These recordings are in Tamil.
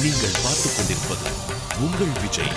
நீங்கள் பார்த்துக் கொண்டிருப்பது உங்கள் விஜய்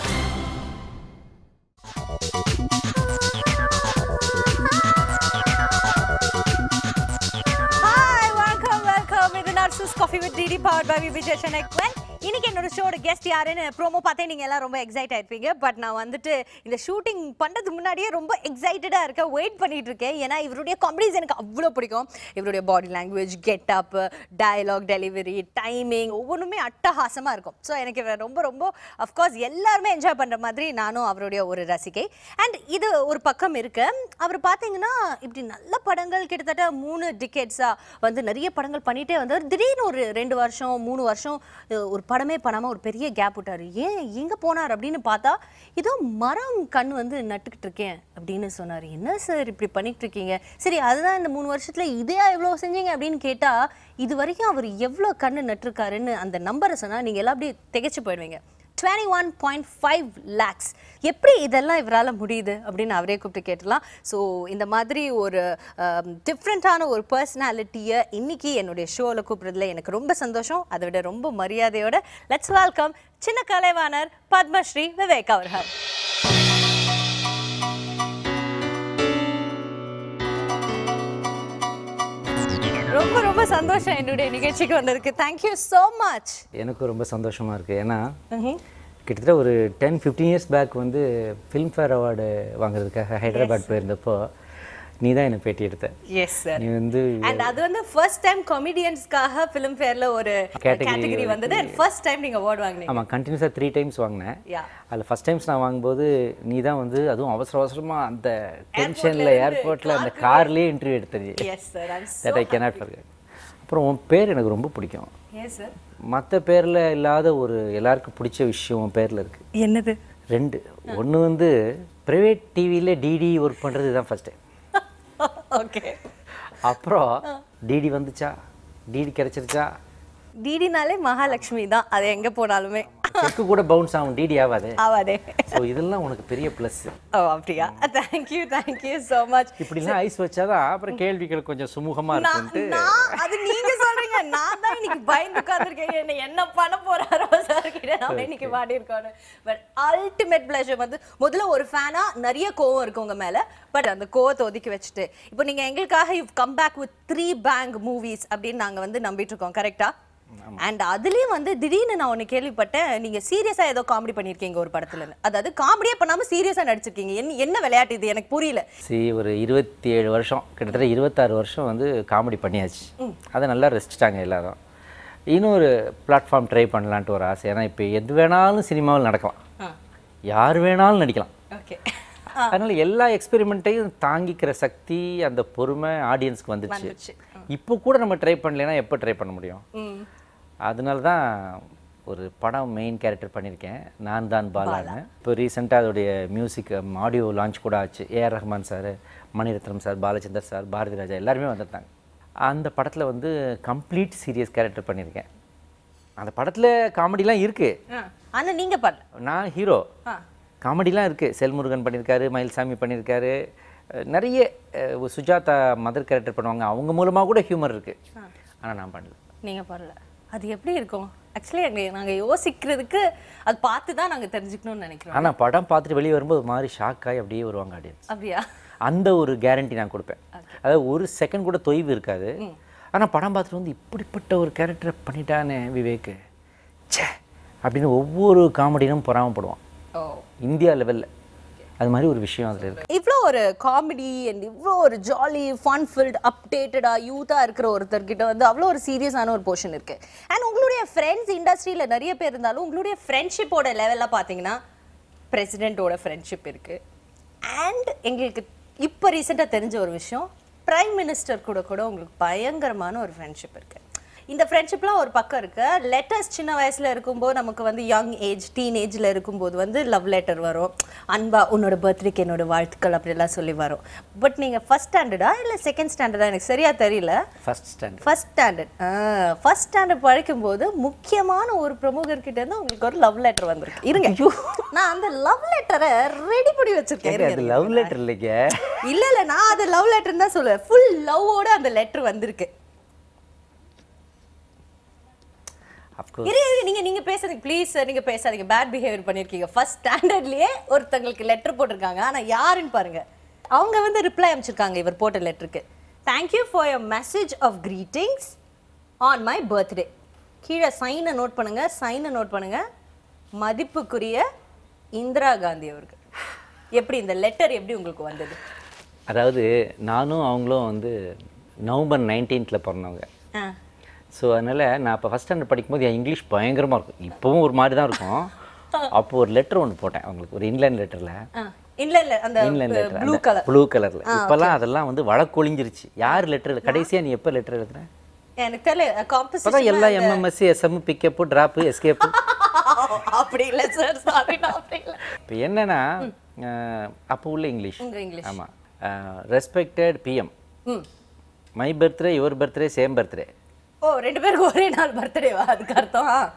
ஹாய் வணக்கம் வெல்கம் இது nurses coffee with DD power by Vijay Chennai இன்னைக்கு என்னோட ஷோட கெஸ்ட் யாருன்னு ப்ரோமோ பார்த்தே நீங்க எல்லாம் ரொம்ப எக்ஸைட் ஆயிருப்பீங்க பட் நான் வந்துட்டு இந்த ஷூட்டிங் பண்றதுக்கு முன்னாடியே ரொம்ப எக்ஸைட்டடா இருக்கேன் வெயிட் பண்ணிட்டு இருக்கேன் ஏன்னா இவருடைய காமெடிஸ் எனக்கு அவ்வளோ பிடிக்கும் இவருடைய body language get up dialogue delivery timing ஒவ்வொன்றுமே அட்டகாசமா இருக்கும் ஸோ எனக்கு இவரை ரொம்ப ரொம்ப அஃப்கோர்ஸ் எல்லாருமே என்ஜாய் பண்ற மாதிரி நானும் அவருடைய ஒரு ரசிகை அண்ட் இது ஒரு பக்கம் இருக்கு அவர் பார்த்தீங்கன்னா இப்படி நல்ல படங்கள் கிட்டத்தட்ட மூணு டிக்கெட்ஸா வந்து நிறைய படங்கள் பண்ணிட்டே வந்தார் திடீர்னு ஒரு ரெண்டு வருஷம் மூணு வருஷம் அஹ், ஒரு படமே பண்ணாம ஒரு பெரிய கேப் விட்டாரு ஏன் எங்க போனார் அப்படின்னு பார்த்தா ஏதோ மரம் கண் வந்து நட்டுக்கிட்டு இருக்கேன் அப்படின்னு சொன்னார் என்ன சார் இப்படி பண்ணிட்டு இருக்கீங்க சரி அதுதான் இந்த மூணு வருஷத்துல இதையா எவ்வளோ செஞ்சீங்க அப்படின்னு கேட்டா இது வரைக்கும் அவர் எவ்வளோ கண்ணு நட்டிருக்காருன்னு அந்த நம்பரை சொன்னா நீங்க எல்லாம் அப்படியே திகைச்சு போயிடுவீங்க twenty one point five lakhs எப்படி இதெல்லாம் இவரால் முடியுது அப்படின்னு அவரே கூப்பிட்டு கேட்டலாம் ஸோ இந்த மாதிரி ஒரு டிஃப்ரெண்ட்டான ஒரு பர்சனாலிட்டியை இன்னைக்கு என்னுடைய ஷோவில் கூப்பிட்றதுல எனக்கு ரொம்ப சந்தோஷம் அதை விட ரொம்ப மரியாதையோட லெட்ஸ் வெல்கம் சின்ன கலைவாணர் பத்மஸ்ரீ விவேக் அவர்கள் ரொம்ப ரொம்ப சந்தோஷம் என்னுடைய நிகழ்ச்சிக்கு வந்ததுக்கு தேங்க்யூ ஸோ மச் எனக்கும் ரொம்ப சந்தோஷமாக இருக்குது ஏன்னா கிட்டத்தட்ட ஒரு டென் ஃபிஃப்டீன் இயர்ஸ் பேக் வந்து ஃபிலிம்ஃபேர் அவார்டு வாங்குறதுக்காக ஹைதராபாத் போயிருந்தப்போ நீ தான் என்னை பேட்டி எடுத்த எஸ் சார் நீ வந்து அண்ட் அது வந்து ஃபர்ஸ்ட் டைம் காமெடியன்ஸ்க்காக ஃபிலிம் ஃபேர்ல ஒரு Category கேட்டகரி வந்தது அண்ட் ஃபர்ஸ்ட் டைம் நீங்க அவார்ட் வாங்குனீங்க ஆமாம் கண்டினியூஸாக த்ரீ டைம்ஸ் வாங்கினேன் யா அதில் ஃபஸ்ட் டைம்ஸ் நான் வாங்கும்போது நீ தான் வந்து அதுவும் அவசர அவசரமாக அந்த டென்ஷனில் இருந்து ஏர்போர்ட்டில் அந்த கார்லேயே இன்டர்வியூ எடுத்தது yes sir I'm that I cannot forget அப்புறம் உன் பேர் எனக்கு ரொம்ப பிடிக்கும் எஸ் சார் மற்ற பேரில் இல்லாத ஒரு எல்லாருக்கும் பிடிச்ச விஷயம் உன் பேரில் இருக்குது என்னது ரெண்டு ஒன்று வந்து ப்ரைவேட் டிவியில் டிடி ஒர்க் பண்ணுறது தான் ஃபஸ்ட் டைம் ஓகே அப்புறம் டிடி வந்துச்சா டிடி கிடைச்சிருச்சா டிடினாலே மகாலட்சுமி தான் அது எங்க போனாலுமே செக்கு கூட பவுன்ஸ் ஆகும் டிடி ஆகாது ஆவாதே ஸோ இதெல்லாம் உனக்கு பெரிய ப்ளஸ் ஓ அப்படியா தேங்க்யூ தேங்க்யூ ஸோ மச் இப்படிலாம் ஐஸ் வச்சாதான் அப்புறம் கேள்விகள் கொஞ்சம் சுமூகமா நான் இருக்கும்ட்டு நான் அது நீங்க சொல்றீங்க நான் தான் இன்னைக்கு பயந்து உட்கார்ந்திருக்கேன் என்ன என்ன பண்ண போறாரோ சார் கிட்ட நம்ம இன்னைக்கு மாடி இருக்கோம் பட் அல்டிமேட் பிளஷர் வந்து முதல்ல ஒரு ஃபேனா நிறைய கோவம் இருக்கு உங்க மேல பட் அந்த கோவத்தை ஒதுக்கி வச்சுட்டு இப்போ நீங்க எங்களுக்காக you come back with three bank movies அப்படின்னு நாங்க வந்து நம்பிட்டு இருக்கோம் கரெக்டா அண்ட் அதுலயும் வந்து திடீர்னு நான் ஒன்னு கேள்விப்பட்டேன் நீங்க சீரியஸா ஏதோ காமெடி பண்ணிருக்கீங்க ஒரு படத்துல அதாவது காமெடியே பண்ணாம சீரியஸா நடிச்சிருக்கீங்க என்ன என்ன விளையாட்டு இது எனக்கு புரியல சரி ஒரு இருபத்தி ஏழு வருஷம் கிட்டத்தட்ட இருபத்தாறு வருஷம் வந்து காமெடி பண்ணியாச்சு அதை நல்லா ரசிச்சிட்டாங்க எல்லாரும் இன்னொரு பிளாட்ஃபார்ம் ட்ரை பண்ணலான்ட்டு ஒரு ஆசை ஏன்னா இப்போ எது வேணாலும் சினிமாவில் நடக்கலாம் யார் வேணாலும் நடிக்கலாம் ஓகே அதனால எல்லா எக்ஸ்பெரிமெண்ட்டையும் தாங்கிக்கிற சக்தி அந்த பொறுமை ஆடியன்ஸ்க்கு வந்துச்சு வந்துச்சு. இப்போ கூட நம்ம ட்ரை பண்ணலைன்னா எப்போ ட்ரை பண்ண முடியும் ம் அதனால தான் ஒரு படம் மெயின் கேரக்டர் பண்ணியிருக்கேன் நான் தான் பாலான்னு இப்போ ரீசெண்டாக அதோடைய மியூசிக் ஆடியோ லான்ச் கூட ஆச்சு AR Rahman sir Mani Ratnam sir Balachander sir Bharathi Raja எல்லாருமே வந்திருந்தாங்க அந்த படத்தில் வந்து கம்ப்ளீட் சீரியஸ் கேரக்டர் பண்ணியிருக்கேன் அந்த படத்தில் காமெடிலாம் இருக்குது ஆ. ஆனா நீங்க பண்ணல நான் ஹீரோ ஆ. காமெடிலாம் இருக்குது செல்முருகன் பண்ணியிருக்காரு மயில்சாமி பண்ணியிருக்காரு அஹ் நிறைய அஹ், ஒரு சுஜாதா மதர் கேரக்டர் பண்ணுவாங்க அவங்க மூலமாக கூட ஹியூமர் இருக்குது ஆனால் நான் பண்ணல நீங்க பண்ணல அது எப்படி இருக்கும் ஆக்சுவலி எங்க நாங்க யோசிக்கிறதுக்கு அது பார்த்து தான் நாங்க தெரிஞ்சுக்கணும்னு நினைக்கிறோம் ஆனால் படம் பார்த்துட்டு வெளியே வரும்போது ஒரு மாதிரி ஷாக் ஆகி அப்படியே வருவாங்க ஆடியன்ஸ் அப்படியா அந்த ஒரு கேரண்டி நான் கொடுப்பேன் அதாவது ஒரு செகண்ட் கூட தொய்வு இருக்காது ஆனால் படம் பார்த்துட்டு வந்து இப்படிப்பட்ட ஒரு கேரக்டரை பண்ணிட்டானே விவேக் ச்சே அப்படின்னு ஒவ்வொரு காமெடியிலும் பொறாமப்படுவான் ஓ இந்தியா லெவலில் அது மாதிரி ஒரு விஷயம் அதில் இருக்குது இவ்வளோ ஒரு காமெடி அண்ட் இவ்வளோ ஒரு ஜாலி ஃபன் ஃபில்ட் அப்டேட்டடாக யூத்தாக இருக்கிற ஒருத்தர்கிட்ட வந்து அவ்வளோ ஒரு சீரியஸான ஒரு போர்ஷன் இருக்கு அண்ட் உங்களுடைய ஃப்ரெண்ட்ஸ் இண்டஸ்ட்ரியில் நிறைய பேர் இருந்தாலும் உங்களுடைய ஃப்ரெண்ட்ஷிப்போட லெவலில் பார்த்தீங்கன்னா பிரசிடெண்ட்டோட ஃப்ரெண்ட்ஷிப் இருக்கு அண்ட் எங்களுக்கு இப்போ ரீசெண்டாக தெரிஞ்ச ஒரு விஷயம் பிரைம் மினிஸ்டர் கூட கூட உங்களுக்கு பயங்கரமான ஒரு ஃப்ரெண்ட்ஷிப் இருக்கு இந்த ஃப்ரெண்ட்ஷிப்லாம் ஒரு பக்கம் இருக்கு லெட்டர்ஸ் சின்ன வயசுல இருக்கும்போது நமக்கு வந்து யங் ஏஜ் டீன் ஏஜ்ல இருக்கும்போது வந்து லவ் லெட்டர் வரும் அன்பா உன்னோட பர்த்டேக்கு என்னோட வாழ்த்துக்கள் அப்படிலாம் சொல்லி வரும் பட் நீங்க ஃபர்ஸ்ட் ஸ்டாண்டர்டா இல்ல செகண்ட் ஸ்டாண்டர்டா எனக்கு சரியா தெரியல first standard first standard first standard படிக்கும் போது முக்கியமான ஒரு பிரமுகர் கிட்ட இருந்து உங்களுக்கு ஒரு லவ் லெட்டர் வந்திருக்கு இருங்க நான் அந்த லவ் லெட்டரை ரெடி பண்ணி வச்சிருக்கேன் இருங்க, அது இருங்க. லவ் லெட்டர் இல்லைங்க இல்ல இல்ல நான் அது லவ் லெட்டர் தான் சொல்லுவேன் ஃபுல் லவ்வோட அந்த லெட்டர் வந்திருக்கு அஃப்கோர்ஸ் இரு இரு, நீங்க நீங்க பேசாதீங்க ப்ளீஸ் சார் நீங்க பேசாதீங்க பேட் பிஹேவியர் பண்ணிருக்கீங்க ஃபர்ஸ்ட் ஸ்டாண்டர்ட்லயே ஒருத்தங்களுக்கு லெட்டர் போட்டிருக்காங்க ஆனா யாருன்னு பாருங்க அவங்க வந்து ரிப்ளை அமைச்சிருக்காங்க இவர் போட்ட லெட்டருக்கு thank you for your message of greetings on my birthday கீழே சைனை நோட் பண்ணுங்க சைனை நோட் பண்ணுங்க மதிப்புக்குரிய இந்திரா காந்தி அவர்கள் எப்படி இந்த லெட்டர் எப்படி உங்களுக்கு வந்தது அதாவது நானும் அவங்களும் வந்து நவம்பர் நைன்டீன்த்தில் பிறந்தவங்க ஆ ஸோ அதனால் நான் இப்போ ஃபஸ்ட் ஸ்டாண்டர்ட் படிக்கும்போது என் இங்கிலீஷ் பயங்கரமாக இருக்கும் இப்போவும் ஒரு மாதிரி தான் இருக்கும் அப்போ ஒரு லெட்டர் ஒன்று போட்டேன் அவங்களுக்கு ஒரு இன்லைன் லெட்டரில் ஆ இல்ல இல்ல அந்த inland letter blue colour blue கலரில் இப்போல்லாம் அதெல்லாம் வந்து வழக்கொழிஞ்சிருச்சு யார் லெட்டர் கடைசியாக நீ எப்போ லெட்டர் எழுதுன எனக்கு தெரியல இப்போ காம்பசிஷன் தான் எல்லாம் MMSC SM pickup drop escape அப்படி இல்ல சார் சாரி நான் அப்படி இல்ல இப்போ என்னன்னா அஹ், அப்போ உள்ள இங்கிலீஷ் உங்க இங்கிலீஷ் ஆமாம் respected PM hmm my birthday your birthday same birthday ஓ ரெண்டு பேருக்கு ஒரே நாள் பர்த்டேவா அதுக்கு அர்த்தம் ஆ.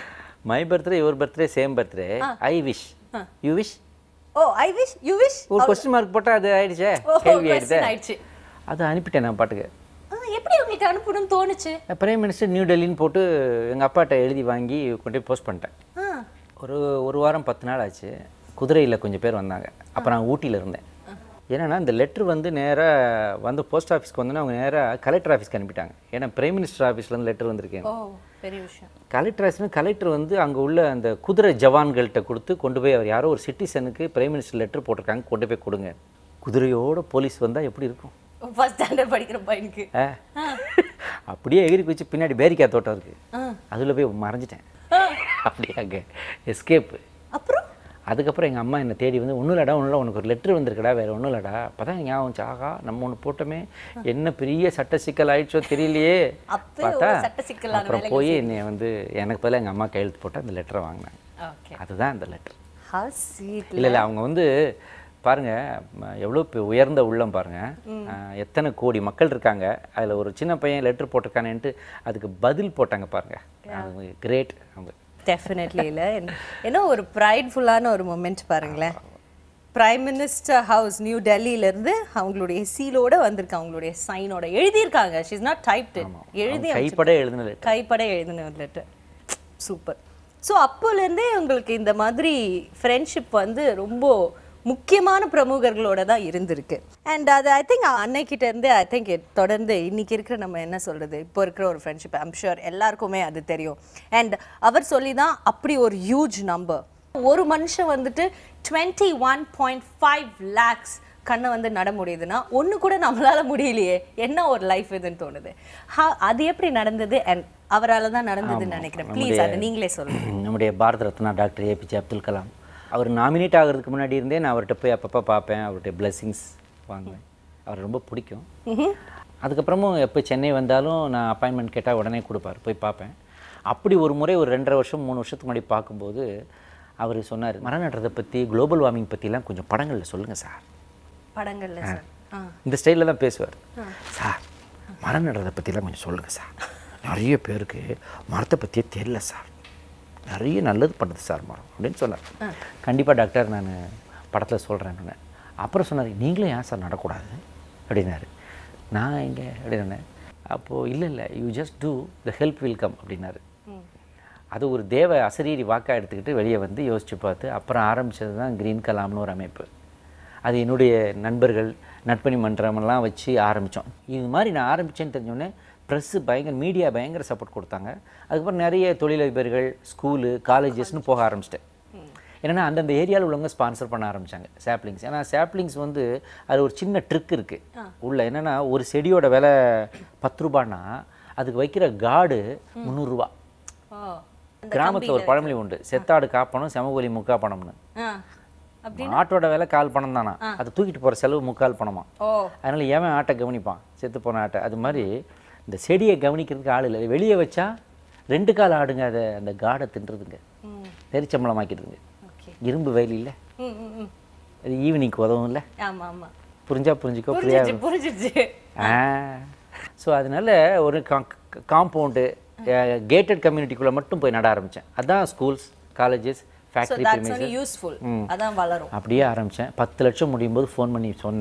My birthday your birthday same birthday I wish you wish oh I wish you wish ஒரு கொஸ்டின் மார்க் போட்டால் அது ஆயிடுச்சே ஓ கேள்வி question ஆயிடுதே ஆயிடுச்சு அதை அனுப்பிட்டேன் நான் பாட்டுக்கு ஆ, எப்படி உங்களுக்கு அனுப்பணும்னு தோணுச்சு பிரைம் மினிஸ்டர் நியூ டெல்லின்னு போட்டு எங்கள் அப்பாட்ட எழுதி வாங்கி கொண்டு போய் போஸ்ட் பண்ணிட்டேன் ஆ ஒரு ஒரு வாரம் பத்து நாள் ஆச்சு குதிரையில் கொஞ்சம் பேர் வந்தாங்க அப்போ நான் ஊட்டியில் இருந்தேன் ஏன்னா இந்த லெட்ரு வந்து நேராக வந்து போஸ்ட் ஆஃபீஸ்க்கு வந்தோன்னே அவங்க நேராக கலெக்டர் ஆஃபீஸ்க்கு அனுப்பிட்டாங்க ஏன்னா பிரைம் மினிஸ்டர் ஆஃபீஸ்லேருந்து லெட்டர் வந்திருக்கேன் ஓ பெரிய விஷயம் கலெக்டர் ஆஃபீஸ்னு கலெக்டர் வந்து அங்கே உள்ள அந்த குதிரை ஜவான்கள்கிட்ட கொடுத்து கொண்டு போய் அவர் யாரோ ஒரு சிட்டிசனுக்கு பிரைம் மினிஸ்டர் லெட்டர் போட்டிருக்காங்க கொண்டு போய் கொடுங்க குதிரையோட போலீஸ் வந்தால் எப்படி இருக்கும் ஃபர்ஸ்ட் ஸ்டாண்டர்ட் படிக்கிற பையனுக்கு ஆ அப்படியே எகிரி குச்சி பின்னாடி பேரிக்கா தோட்டம் இருக்கு ஆ. அதில் போய் மறைஞ்சிட்டேன் அப்படியே அங்கே எஸ்கேப்பு அப்புறம் அதுக்கப்புறம் எங்கள் அம்மா என்னை தேடி வந்து ஒன்றும் இல்லடா ஒன்றும் இல்லை உனக்கு ஒரு லெட்ரு வந்திருக்குடா வேறு ஒன்றும் இல்லடா அப்போ தான் ஞாபகம் வந்துச்சு, ஆகா நம்ம ஒன்று போட்டோமே என்ன பெரிய சட்ட சிக்கல் ஆயிடுச்சோ தெரியலையே அப்பவே ஒரு பார்த்தா சட்ட சிக்கலான அப்புறம் வேலைகள் போய் என்னை வந்து எனக்கு பதிலாக எங்கள் அம்மா கையெழுத்து போட்டு அந்த லெட்டரை வாங்கினேன் ஓகே அதுதான் அந்த லெட்டர் ஹவ் ஸ்வீட் இல்லை இல்லை அவங்க வந்து பாருங்க ம- எவ்வளோ பெ- உயர்ந்த உள்ளம் பாருங்க அஹ், எத்தனை கோடி மக்கள் இருக்காங்க அதில் ஒரு சின்ன பையன் லெட்டர் போட்டிருக்கானேன்ட்டு அதுக்கு பதில் போட்டாங்க பாருங்க அது கிரேட் அவங்க டெஃபினெட்லி இல்லை ஏன்னா ஒரு ப்ரைட்ஃபுல்லான ஒரு மொமெண்ட் பாருங்களேன் பிரைம் மினிஸ்டர் ஹவுஸ் நியூ டெல்லியிலேருந்து அவங்களுடைய சீலோட வந்திருக்கு அவங்களுடைய சைனோட எழுதியிருக்காங்க ஷீஸ் நாட் டைப்ட் எழுதி அவங்க கைப்பட எழுதின லெட்டர் கைப்பட எழுதின ஒரு லெட்டர் சூப்பர் ஸோ அப்போலேருந்தே உங்களுக்கு இந்த மாதிரி ஃப்ரெண்ட்ஷிப் வந்து ரொம்ப முக்கியமான பிரமுகர்களோட தான் இருந்திருக்கு அண்ட் அது ஐ திங்க் அன்னைக்கிட்ட இருந்து ஐ திங்க் தொடர்ந்து இன்னைக்கு இருக்கிற நம்ம என்ன சொல்றது இப்போ இருக்கிற ஒரு ஃப்ரெண்ட்ஷிப் ஐம் ஷுர் எல்லாருக்குமே அது தெரியும் அண்ட் அவர் சொல்லி தான் அப்படி ஒரு ஹியூஜ் நம்பர் ஒரு மனுஷன் வந்துட்டு twenty one point five lakhs கண்ணை வந்து நட முடியுதுன்னா ஒன்று கூட நம்மளால முடியலையே என்ன ஒரு லைஃப் இதுன்னு தோணுது Ha- அது எப்படி நடந்தது அண்ட் அவரால் தான் நடந்ததுன்னு நினைக்கிறேன் ப்ளீஸ் அதை நீங்களே சொல்லுங்க நம்முடைய பாரத ரத்னா டாக்டர் ஏபிஜே அப்துல் கலாம் அவர் நாமினேட் ஆகிறதுக்கு முன்னாடி இருந்தே நான் அவர்கிட்ட போய் அப்பப்போ பார்ப்பேன் அவருடைய பிளெஸிங்ஸ் வாங்குவேன் அவர் ரொம்ப பிடிக்கும் அதுக்கப்புறமும் எப்போ சென்னை வந்தாலும் நான் அப்பாயின்மெண்ட் கேட்டால் உடனே கொடுப்பார் போய் பார்ப்பேன் அப்படி ஒரு முறை ஒரு ரெண்டரை வருஷம் மூணு வருஷத்துக்கு முன்னாடி பார்க்கும்போது அவர் சொன்னார் மரம் நடுறதை பற்றி குளோபல் வார்மிங் பற்றிலாம் கொஞ்சம் படங்களில் சொல்லுங்கள் சார் படங்கள்ல சார் ஆ இந்த ஸ்டைலில் தான் பேசுவார் சார் மரம் நடுறதை பற்றிலாம் கொஞ்சம் சொல்லுங்கள் சார் நிறைய பேருக்கு மரத்தை பற்றியே தெரியல சார் நிறைய நல்லது பண்ணுது சார் மரம் அப்படின்னு சொன்னார் கண்டிப்பாக டாக்டர் நான் படத்தில் சொல்கிறேன் அப்புறம் சொன்னார் நீங்களும் ஏன் சார் நடக்கூடாது அப்படின்னாரு நான் எங்கே அப்படின்னு அப்போது இல்லை இல்லை you just do the help will come அப்படின்னாரு அது ஒரு தேவ அசரீரி வாக்காக எடுத்துக்கிட்டு வெளியே வந்து யோசித்து பார்த்து அப்புறம் ஆரம்பித்தது தான் க்ரீன் கலாம்னு ஒரு அமைப்பு அது என்னுடைய நண்பர்கள் நட்பணி மன்றமெல்லாம் வச்சு ஆரம்பித்தோம் இது மாதிரி நான் ஆரம்பித்தேன்னு தெரிஞ்சோடனே ப்ரெஸ்ஸு பயங்கர மீடியா பயங்கர சப்போர்ட் கொடுத்தாங்க அதுக்கப்புறம் நிறைய தொழிலதிபர்கள் ஸ்கூலு காலேஜஸ்னு போக ஆரம்பிச்சிட்டேன் ஏன்னா அந்தந்த ஏரியாவில் உள்ளவங்க ஸ்பான்சர் பண்ண ஆரம்பிச்சாங்க சாப்ளிங்ஸ் ஏன்னா சாப்ளிங்ஸ் வந்து அது ஒரு சின்ன ட்ரிக் இருக்குது உள்ள என்னென்னா ஒரு செடியோட விலை பத்து ரூபான்னா அதுக்கு வைக்கிற காடு முந்நூறுரூவா ஓ கிராமத்தில் ஒரு பழமொழி உண்டு செத்தாடு காப்பணும் செமகோலி முக்கா பணம்னு ஆ அப்படி ஆட்டோட விலை கால் பணம் தானா அதை தூக்கிட்டு போகிற செலவு முக்கால் பணமா ஓ அதனால ஏன் ஆட்டை கவனிப்பான் செத்து போன ஆட்டை அது மாதிரி இந்த செடியை கவனிக்கிறதுக்கு ஆள் இல்லை வெளியே வச்சா ரெண்டு கால் ஆடுங்க அதை அந்த காடை தின்றுதுங்க ம் நெரிச்சம்பளமாக்கிடுதுங்க ஓகே இரும்பு வயல் இல்லை ம் ம் ம் அது ஈவினிங்க்கு உதவும் இல்லை ஆமா ஆமா புரிஞ்சா புரிஞ்சுக்கோ புரியா புரிஞ்சிச்சு புரிஞ்சிச்சு ஸோ அதனால ஒரு காம்பவுண்டு கேட்டட் கம்யூனிட்டிக்குள்ளே மட்டும் போய் நட ஆரம்பித்தேன் அதான் schools colleges so factory that's only useful அதான் வளரும் அப்படியே ஆரம்பித்தேன் பத்து லட்சம் முடியும் போது ஃபோன் பண்ணி சொன்னேன்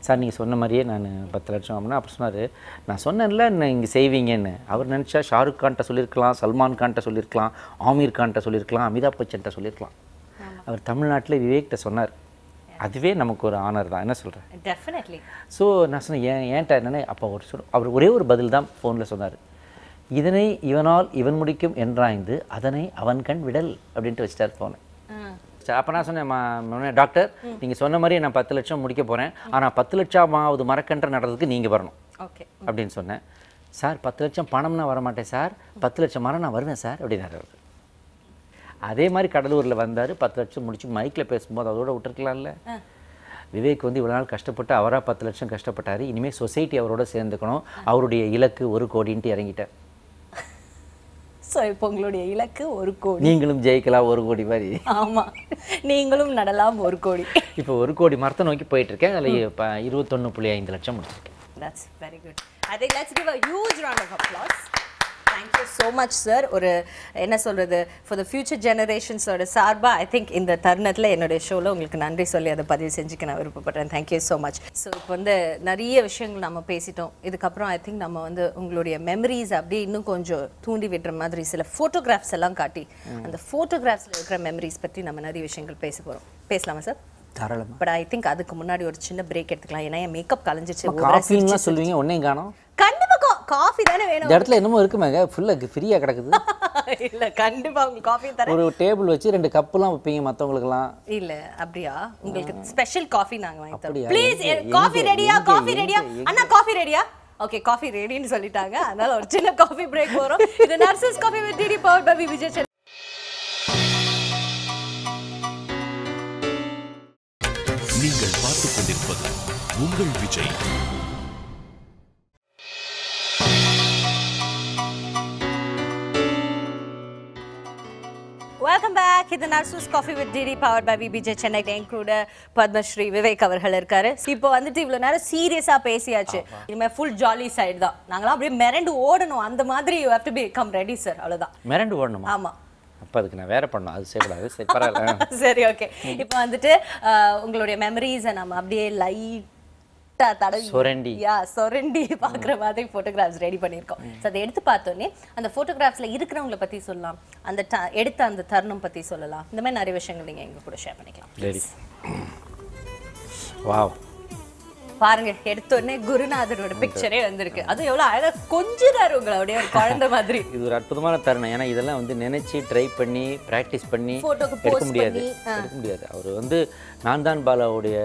சார் நீங்கள் சொன்ன மாதிரியே நான் பத்து லட்சம் அப்படின்னா அப்புறம் சொன்னார் நான் சொன்னேன்ல நீங்கள் செய்வீங்கன்னு அவர் நினச்சா ஷாருக் கான்ட்ட சொல்லியிருக்கலாம் சல்மான் கான்ட்ட சொல்லியிருக்கலாம் ஆமீர் கான்ட்ட சொல்லியிருக்கலாம் அமிதாப் பச்சன்ட்ட சொல்லியிருக்கலாம் அவர் தமிழ்நாட்டில் விவேக்கிட்ட சொன்னார் அதுவே நமக்கு ஒரு ஆனர் தான் என்ன சொல்கிறேன் டெஃபினெட்லி ஸோ நான் சொன்னேன் ஏன் ஏன்ட்ட என்னென்ன அப்போ அவர் சொல் அவர் ஒரே ஒரு பதில் தான் ஃபோனில் சொன்னார் இதனை இவனால் இவன் முடிக்கும் என்றாய்ந்து அதனை அவன் கண் விடல் அப்படின்ட்டு வச்சிட்டார் ஃபோனை அப்போ நான் சொன்னேன் "மா- ம- டாக்டர் நீங்கள் சொன்ன மாதிரி நான் பத்து லட்சம் முடிக்க போகிறேன் ஆனால் பத்து லட்சமாவது மரக்கன்று நடுறதுக்கு நீங்கள் வரணும் ஓகே அப்படின்னு சொன்னேன் சார் பத்து லட்சம் பணம்னா வர மாட்டேன் சார் பத்து லட்சம் மரம் நான் வருவேன் சார் அப்படின்னாரு அவர் அதே மாதிரி கடலூரில் வந்தார் பத்து லட்சம் முடிச்சு மைக்கில் பேசும்போது அதோட விட்டுருக்கலாம்ல விவேக் வந்து இவ்வளோ நாள் கஷ்டப்பட்டு அவராக பத்து லட்சம் கஷ்டப்பட்டார் இனிமேல் சொசைட்டி அவரோட சேர்ந்துக்கணும் அவருடைய இலக்கு ஒரு கோடின்ட்டு இறங்கிட்டார் ஸோ இப்போ உங்களுடைய இலக்கு ஒரு கோடி நீங்களும் ஜெயிக்கலாம் ஒரு கோடி மாதிரி ஆமா நீங்களும் நடலாம் ஒரு கோடி இப்போ ஒரு கோடி மரத்தை நோக்கி போயிட்டு இருக்கேன் அதில் இப்போ இருபத்தொன்று புள்ளி ஐந்து லட்சம் முடிச்சிருக்கேன் that's very good I think let's give a huge round of applause thank you so much sir ஒரு என்ன சொல்றது ஃபார் த ஃபியூச்சர் ஜெனரேஷன்ஸோட சார்பா ஐ திங்க் இந்த தருணத்தில் என்னுடைய ஷோவில் உங்களுக்கு நன்றி சொல்லி அதை பதிவு செஞ்சுக்க நான் விருப்பப்படுறேன் தேங்க்யூ ஸோ மச் ஸோ இப்போ வந்து நிறைய விஷயங்கள் நம்ம பேசிட்டோம் இதுக்கப்புறம் ஐ திங்க் நம்ம வந்து உங்களுடைய மெமரிஸ் அப்படியே இன்னும் கொஞ்சம் தூண்டி விடுற மாதிரி சில ஃபோட்டோகிராஃப்ஸ் எல்லாம் காட்டி அந்த ஃபோட்டோகிராஃப்ஸில் இருக்கிற மெமரிஸ் பற்றி நம்ம நிறைய விஷயங்கள் பேச போகிறோம் பேசலாமா சார் தாராளமாக பட் ஐ திங்க் அதுக்கு முன்னாடி ஒரு சின்ன பிரேக் எடுத்துக்கலாம் ஏன்னா என் மேக்கப் கலைஞ்சிச்சு over காஃபின்லாம் சொல்லுவீங்க ஒன்றையும் காணோம் கண்டிப்பா காஃபி தானே வேணும் இந்த இடத்துல என்னமோ இருக்குமேங்க ஃபுல்லாக ஃப்ரீயாக கிடக்குது இல்ல கண்டிப்பா உங்களுக்கு காஃபி தரேன் ஒரு டேபிள் வச்சு ரெண்டு கப்புலாம் வைப்பீங்க மற்றவங்களுக்குலாம் இல்ல அப்படியா உங்களுக்கு ஸ்பெஷல் காஃபி நாங்க வாங்கி தரோம் அப்படியா? ப்ளீஸ் எங்க- காஃபி எங்க- ரெடியா எங்க- காஃபி ரெடியா எங்க- அண்ணா காஃபி ரெடியா ஓகே காஃபி ரெடின்னு சொல்லிட்டாங்க அதனால ஒரு சின்ன காஃபி பிரேக் வரும் இது nurses coffee with DD power by Vijay Selvan. நீங்கள் பார்த்துக் கொண்டிருப்பது உங்கள் விஜய் வெல்கம் பேக் இது Narasus coffee with DD power by VBJ Chennai என் கூட பத்மஸ்ரீ விவேக் அவர்கள் இருக்காரு இப்போ வந்துட்டு இவ்வளோ நேரம் சீரியஸாக பேசியாச்சு இனிமேல் ஃபுல் ஜாலி சைடு தான் நாங்களாம் அப்படியே மிரண்டு ஓடணும் அந்த மாதிரி you have to become ready sir அவ்வளோதான் மிரண்டு ஓடணுமா ஆமா அப்போ அதுக்கு நான் வேற பண்ணணும் அது செய்யக்கூடாது சரி பரவாயில்ல சரி ஓகே இப்போ வந்துட்டு அஹ், உங்களுடைய மெமரிஸை நம்ம அப்படியே லைட்டா தடவி சுரண்டி. யா சுரண்டி பார்க்குற மாதிரி ஃபோட்டோகிராஃப்ஸ் ரெடி பண்ணியிருக்கோம் ஸோ அதை எடுத்து பார்த்தோன்னே அந்த ஃபோட்டோகிராஃப்ஸில் இருக்கிறவங்கள பற்றி சொல்லலாம் அந்த ட- எடுத்த அந்த தருணம் பற்றி சொல்லலாம் இந்த மாதிரி நிறைய விஷயங்கள் நீங்கள் எங்க கூட ஷேர் பண்ணிக்கலாம் ரெடி வாவ் பாருங்க எடுத்தோடனே குருநாதரோட பிக்சரே வந்திருக்கு அது எவ்வளவு அழகா கொஞ்சிறாரு உங்களை அப்படியே ஒரு குழந்தை மாதிரி இது ஒரு அற்புதமான தருணம் ஏன்னா இதெல்லாம் வந்து நினைச்சு ட்ரை பண்ணி ப்ராக்டிஸ் பண்ணி Photoக்கு எடுக்க pose முடியாது பண்ணி, எடுக்க முடியாது அவர் வந்து நான் தான் பாலாவுடைய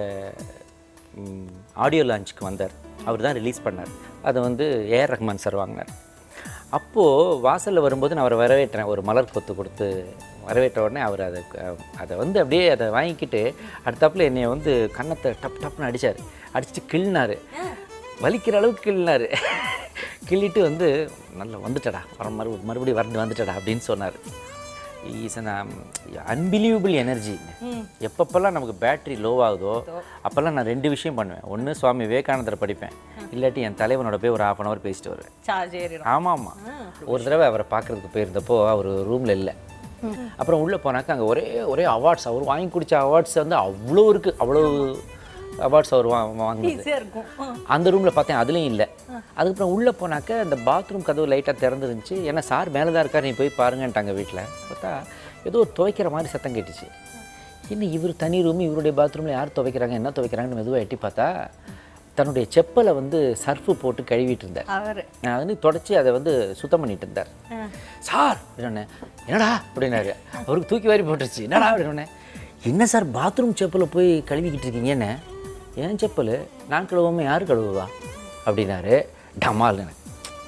ஆடியோ லான்ச்சுக்கு வந்தார் அவர் தான் ரிலீஸ் பண்ணார் அதை வந்து ஏஆர் ரஹ்மான் சார் வாங்கினார் அப்போது வாசலில் வரும்போது நான் அவரை வரவேற்றேன் ஒரு மலர் கொத்து கொடுத்து வரவேற்ற உடனே அவர் அதை அஹ், அதை வந்து அப்படியே அதை வாங்கிக்கிட்டு அடுத்தாப்புல என்னை வந்து கன்னத்தை டப் டப்னு அடிச்சார் அடிச்சுட்டு கிள்னாரு வலிக்கிற அளவுக்கு கிள்னாரு கிள்ளிட்டு வந்து நல்லா வந்துட்டடா வர மறு மறுபடியும் வரண்டு வந்துட்டடா அப்படின்னு சொன்னார் இஸ் அன் அன்பிலீவபிள் எனர்ஜி எப்பப்பெல்லாம் நமக்கு பேட்டரி லோ ஆகுதோ அப்போல்லாம் நான் ரெண்டு விஷயம் பண்ணுவேன் ஒன்று சுவாமி விவேகானந்தரை படிப்பேன் இல்லாட்டி என் தலைவனோட போய் ஒரு ஹாஃப் அன் ஹவர் பேசிட்டு வருவேன் சார்ஜ் ஏறிடும் ஆமாம் ஆமாம் ஒரு தடவை அவரை பார்க்கறதுக்கு போயிருந்தப்போ அவர் ரூமில் இல்லை அப்புறம் உள்ளே போனாக்க அங்கே ஒரே ஒரே அவார்ட்ஸ் அவர் வாங்கி குடிச்ச அவார்ட்ஸ் வந்து அவ்வளோ இருக்குது அவ்வளோ அவார்ட்ஸ் அவர் வா வாங்கினது ஈஸியா இருக்கும் ம். அந்த ரூமில் பார்த்தேன் அதுலேயும் இல்லை அதுக்கப்புறம் உள்ளே போனாக்க அந்த பாத்ரூம் கதவு லைட்டாக திறந்துருந்துச்சு ஏன்னா சார் மேலே தான் இருக்கார் நீ போய் பாருங்கன்ட்டாங்க வீட்டில் பார்த்தா ஏதோ ஒரு துவைக்கிற மாதிரி சத்தம் கேட்டுச்சு என்ன இவர் தனி ரூம் இவருடைய பாத்ரூமில் யார் துவைக்கிறாங்க என்ன துவைக்கிறாங்கன்னு மெதுவாக எட்டி பார்த்தா தன்னுடைய செப்பலை வந்து சர்ஃபு போட்டு கழுவிட்டு இருந்தார் அவரு நான் வந்து தொடச்சி அதை வந்து சுத்தம் பண்ணிட்டு இருந்தார் சார் அப்படின்னே என்னடா அப்படின்னாரு அவருக்கு தூக்கி வாரி போட்டுருச்சு என்னடா அப்படின்னே என்ன சார் பாத்ரூம் செப்பலில் போய் கழுவிக்கிட்டு இருக்கீங்க என்ன ஏன் செப்பல் நான் கழுவாம யார் கழுவுவா அப்படின்னாரு டமால் எனக்கு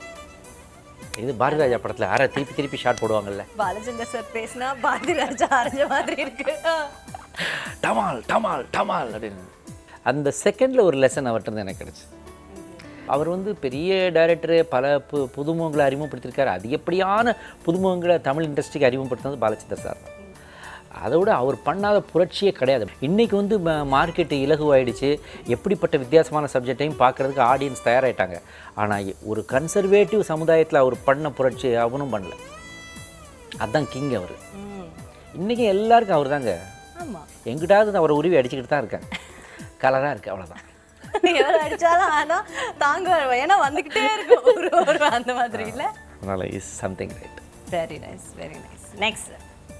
இது பாரதிராஜா படத்தில் யாரை திருப்பி திருப்பி ஷாட் போடுவாங்கல்ல பாலச்சந்தர் சார் பேசினா பாரதி ராஜா அரைஞ்ச மாதிரி இருக்கு ஆ. டமால் டமால் டமால் அப்படின்னு அந்த செகண்டில் ஒரு லெசன் அவர்கிட்ட இருந்து எனக்கு கிடச்சி அவர் வந்து பெரிய டைரக்டரு பல பு புதுமுகங்களை அறிமுகப்படுத்தியிருக்காரு அதிகப்படியான புதுமுகங்களை தமிழ் இண்டஸ்ட்ரிக்கு அறிமுகப்படுத்தினது பாலச்சந்தர் சார் தான் அதை விட அவர் பண்ணாத புரட்சியே கிடையாது இன்றைக்கி வந்து மார்க்கெட்டு இலகுவாயிடுச்சு எப்படிப்பட்ட வித்தியாசமான சப்ஜெக்டையும் பார்க்குறதுக்கு ஆடியன்ஸ் தயாராகிட்டாங்க ஆனால் ஒரு கன்சர்வேட்டிவ் சமுதாயத்தில் அவர் பண்ண புரட்சி அவனும் பண்ணல அதுதான் கிங் அவர் ம். இன்றைக்கி எல்லாருக்கும் அவர் தாங்க ஆமா எங்கிட்டாவது அவரை உருவி அடிச்சுக்கிட்டு தான் இருக்கேன் கலராக இருக்குது அவ்வளோதான் எவ்வளவு அடிச்சாலும் ஆனா தாங்க ஏன்னா வந்துகிட்டே இருக்கும் ஒரு ஒரு அந்த மாதிரி இல்ல அதனால் is something right very nice very nice next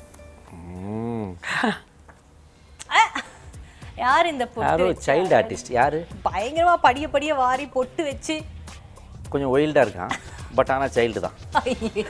யார் இந்த யாரோ பொட்டு சைல்டு ஆர்டிஸ்ட் யார் பயங்கரமா படிய படிய வாரி பொட்டு வச்சு கொஞ்சம் ஒயில்டாக இருக்கான் பட் ஆனால் சைல்டு தான் ஐயோ.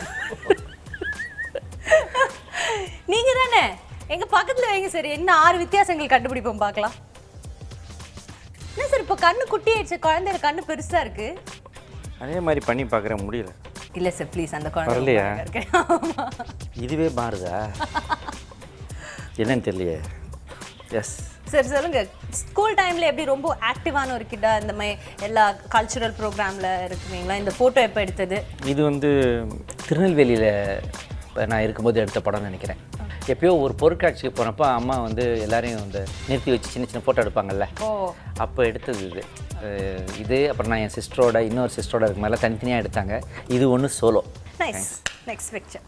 நீங்க தானே எங்க பக்கத்துல வைங்க சரி என்ன ஆறு வித்தியாசங்கள் கண்டுபிடிப்போம் பார்க்கலாம் என்ன சார் இப்போ கண்ணு குட்டி ஆயிடுச்சு குழந்தைய கண்ணு பெருசா இருக்கு அதே மாதிரி பண்ணி பார்க்குறேன் முடியல இல்ல சார் ப்ளீஸ் அந்த குழந்தை வரலையா? ரொம்ப அழகா இருக்கு. ஆமா. இதுவே மாறுதா என்னன்னு தெரியலையே எஸ் சரி சொல்லுங்க ஸ்கூல் டைம்ல எப்படி ரொம்ப ஆக்டிவான ஒரு கிட்டா இந்த மாதிரி எல்லா கல்ச்சுரல் ப்ரோக்ராம்ல இருக்குவீங்களா இந்த போட்டோ எப்போ எடுத்தது இது வந்து திருநெல்வேலியில் நான் இருக்கும்போது எடுத்த படம்னு நினைக்கிறேன் எப்பயோ ஒரு பொருட்காட்சிக்கு போனப்போ அம்மா வந்து எல்லாரையும் இந்த நிறுத்தி வச்சு சின்ன சின்ன ஃபோட்டோ எடுப்பாங்கல்ல ஓ அப்போ எடுத்தது இது அஹ் இது அப்புறம் நான் என் சிஸ்டரோட இன்னொரு சிஸ்டரோட இருக்கு மேலே தனித்தனியாக எடுத்தாங்க இது ஒன்று சோலோ நைஸ் நெக்ஸ்ட் பிக்சர்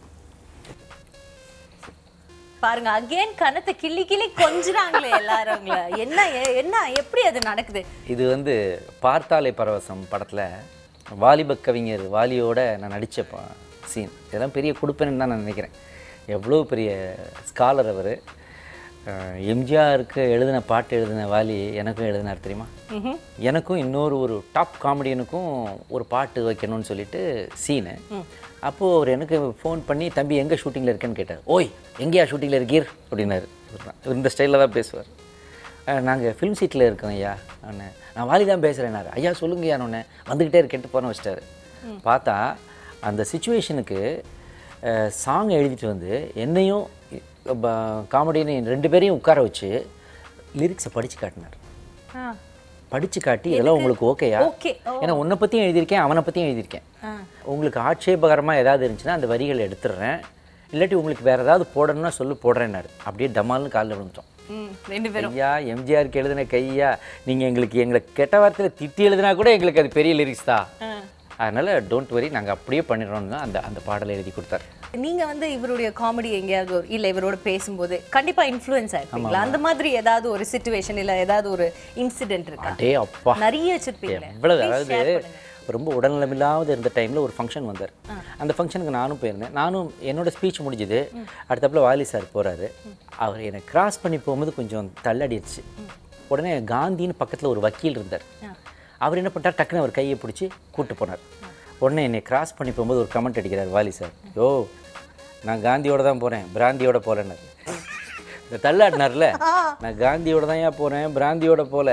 பாருங்க அகைன் கணத்தை கிள்ளி கிள்ளி கொஞ்சுறாங்களே எல்லாரும் உங்களை. என்ன எ- என்ன எப்படி அது நடக்குது இது வந்து பார்த்தாலே பரவசம் படத்தில் வாலிப கவிஞர் வாலியோட நான் நடித்த சீன் இதெல்லாம் பெரிய கொடுப்பேன்னு தான் நான் நினைக்கிறேன் எவ்வளோ பெரிய ஸ்காலர் அவர் எம்ஜிஆருக்கு எழுதின பாட்டு எழுதின வாலி எனக்கும் எழுதினார் தெரியுமா எனக்கும் இன்னொரு ஒரு டாப் காமெடியனுக்கும் ஒரு பாட்டு வைக்கணும்னு சொல்லிட்டு சீனு அப்போது அவர் எனக்கு ஃபோன் பண்ணி தம்பி எங்கே ஷூட்டிங்கில் இருக்கேன்னு கேட்டார் ஓய் எங்கேயா ஷூட்டிங்கில் இருக்கீர் அப்படின்னாரு இவர் இந்த ஸ்டைலில் தான் பேசுவார் நாங்கள் ஃபிலிம் சீட்டில் இருக்கோம் ஐயா அண்ணே நான் வாலி தான் பேசுகிறேன்னாரு ஐயா சொல்லுங்க ஐயா ஒன்று வந்துக்கிட்டே இருக்கேன்ட்டு போன வச்சிட்டாரு பார்த்தா அந்த சுச்சுவேஷனுக்கு சாங் எழுதிட்டு வந்து என்னையும் காமெடின்னு ரெண்டு பேரையும் உட்கார வச்சு லிரிக்ஸை படித்து காட்டினார் படித்து காட்டி இதெல்லாம் உங்களுக்கு ஓகேயா ஓகே ஏன்னா உன்னை பற்றியும் எழுதியிருக்கேன் அவனை பற்றியும் எழுதியிருக்கேன் உங்களுக்கு ஆட்சேபகரமாக ஏதாவது இருந்துச்சுன்னா அந்த வரிகளை எடுத்துடுறேன் இல்லாட்டி உங்களுக்கு வேறு ஏதாவது போடணும்னா சொல்லு போடுறேன்னாரு அப்படியே டமால்னு காலில் விழுந்துட்டோம் ம் ரெண்டு பேரும் ஐயா எம்ஜிஆருக்கு எழுதின கையா நீங்கள் எங்களுக்கு எங்களை கெட்ட வார்த்தையில் திட்டி எழுதினா கூட எங்களுக்கு அது பெரிய லிரிக்ஸ் தான் அதனால் டோன்ட் வரி நாங்கள் அப்படியே பண்ணிடுறோம்னு தான் அந்த அந்த பாடலை எழுதி கொடுத்தாரு நீங்க வந்து இவருடைய காமெடி எங்கேயாவது ஒரு இல்ல இவரோட பேசும்போது கண்டிப்பா இன்ஃப்ளூயன்ஸ் ஆயிருப்பீங்களா அந்த மாதிரி ஏதாவது ஒரு சுச்சுவேஷன் இல்ல ஏதாவது ஒரு இன்சிடென்ட் இருக்கா அடே அப்பா நிறைய வச்சிருப்பீங்களே எவ்வளவு Please அதாவது share பண்ணுங்க. ரொம்ப உடல்நலமில்லாத இருந்த டைமில் ஒரு ஃபங்க்ஷன் வந்தார் அந்த ஃபங்க்ஷனுக்கு நானும் போயிருந்தேன் நானும் என்னோட ஸ்பீச் முடிஞ்சுது அடுத்தப்புல வாலி சார் போறாரு அவர் என்னை கிராஸ் பண்ணி போகும்போது கொஞ்சம் தள்ளடிடுச்சு உடனே காந்தின்னு பக்கத்தில் ஒரு வக்கீல் இருந்தார் அவர் என்ன பண்ணிட்டார் டக்குன்னு அவர் கையை பிடிச்சி கூட்டு போனார் உடனே என்னை கிராஸ் பண்ணி போகும்போது ஒரு கமெண்ட் அடிக்கிறார் வாலி சார் யோ நான் காந்தியோட தான் போகிறேன் பிராந்தியோட போகிறேன்னு இந்த தள்ளாடினார்ல நான் காந்தியோட தான் ஏன் போகிறேன் பிராந்தியோட போல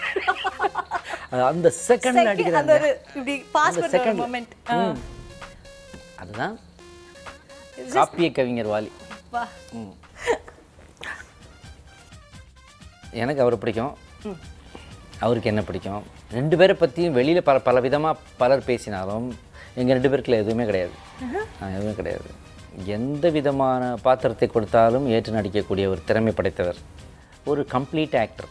அது அந்த செகண்ட்ல அந்த அடிக்கிறாங்க ஒரு இப்படி பாஸ் அந்த பண்ற ஒரு second. மொமெண்ட் ம். அதுதான் காப்பிய கவிஞர் வாலி எனக்கு அவரை பிடிக்கும் அவருக்கு என்ன பிடிக்கும் ரெண்டு பேரை பற்றியும் வெளியில் பல பல விதமாக பலர் பேசினாலும் எங்கள் ரெண்டு பேருக்குள்ள எதுவுமே கிடையாது ஆ, எதுவுமே கிடையாது எந்த விதமான பாத்திரத்தை கொடுத்தாலும் ஏற்று நடிக்கக்கூடிய ஒரு திறமை படைத்தவர் ஒரு கம்ப்ளீட் ஆக்டர்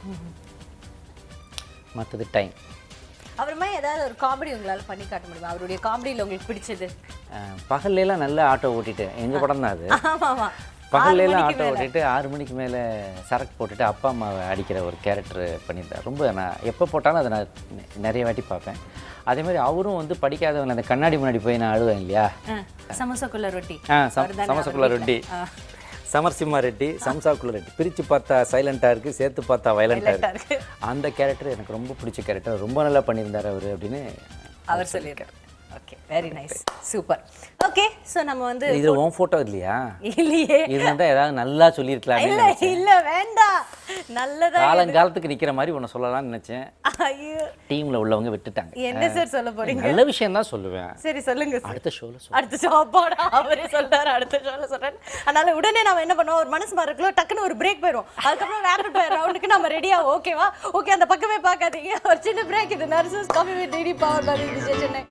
மற்றது டைம் அப்புறமா ஏதாவது ஒரு காமெடி உங்களால பண்ணி காட்ட முடியுமா அவருடைய காமெடியில உங்களுக்கு பிடிச்சது பகல்லையெல்லாம் நல்லா ஆட்டோ ஓட்டிட்டு எங்கள் படம் தான் அது ஆமா ஆமா பகல்லையெல்லாம் ஆட்டோ ஓட்டிட்டு ஆறு மணிக்கு மேலே சரக்கு போட்டுட்டு அப்பா அம்மாவை அடிக்கிற ஒரு கேரக்டர் பண்ணியிருந்தார் ரொம்ப நான் எப்போ போட்டாலும் அதை நான் நெ- நிறைய வாட்டி பார்ப்பேன் அதே மாதிரி அவரும் வந்து படிக்காதவன் அந்த கண்ணாடி முன்னாடி போய் நான் அழுவேன் இல்லையா சமோசாக்குள்ள ரொட்டி ஆ சம் சமசக்குள்ள ரெட்டி சமர்சிம்மா ரெட்டி சம்சாக்குள்ள ரெட்டி பிரித்து பார்த்தா சைலண்ட்டாக இருக்குது சேர்த்து பார்த்தா வயலண்ட்டாக Violent-ஆ இருக்குது அந்த கேரக்டர் எனக்கு ரொம்ப பிடிச்ச கேரக்டர் ரொம்ப நல்லா பண்ணியிருந்தார் அவர் அப்படின்னு அவர் சொல்லியிருக்காரு okay very nice super okay so நம்ம வந்து இதில் உன் ஃபோட்டோ இல்லையா இல்லையே இருந்தால் ஏதாவது நல்லா சொல்லியிருக்கலாமே இல்ல இல்ல வேண்டாம் நல்லதா காலங்காலத்துக்கு நிற்கிற மாதிரி உன்னை சொல்லலாம்னு நினச்சேன் ஐயோ டீமில் உள்ளவங்க விட்டுட்டாங்க என்ன சார் சொல்ல போறீங்க நல்ல விஷயம் தான் சொல்லுவேன் சரி சொல்லுங்க sir. அடுத்த ஷோவில் சொல் அடுத்த சாப்பாடா அவரே சொல்றாரு அடுத்த ஷோல சொல்றாரு அதனால உடனே நம்ம என்ன பண்ணுவோம் ஒரு மனசு மாறக்குள்ள டக்குன்னு ஒரு பிரேக் போயிடும் அதுக்கப்புறம் ரேபிட் ஃபயர் ரவுண்டுக்கு நம்ம ரெடியா ஓகேவா ஓகே அந்த பக்கமே பார்க்காதீங்க ஒரு சின்ன பிரேக் இது nurses coffee with DD power by Vijay Chennai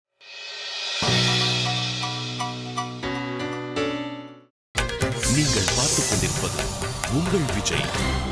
நீங்கள் பார்த்துக் கொண்டிருப்பது உங்கள் விஜய்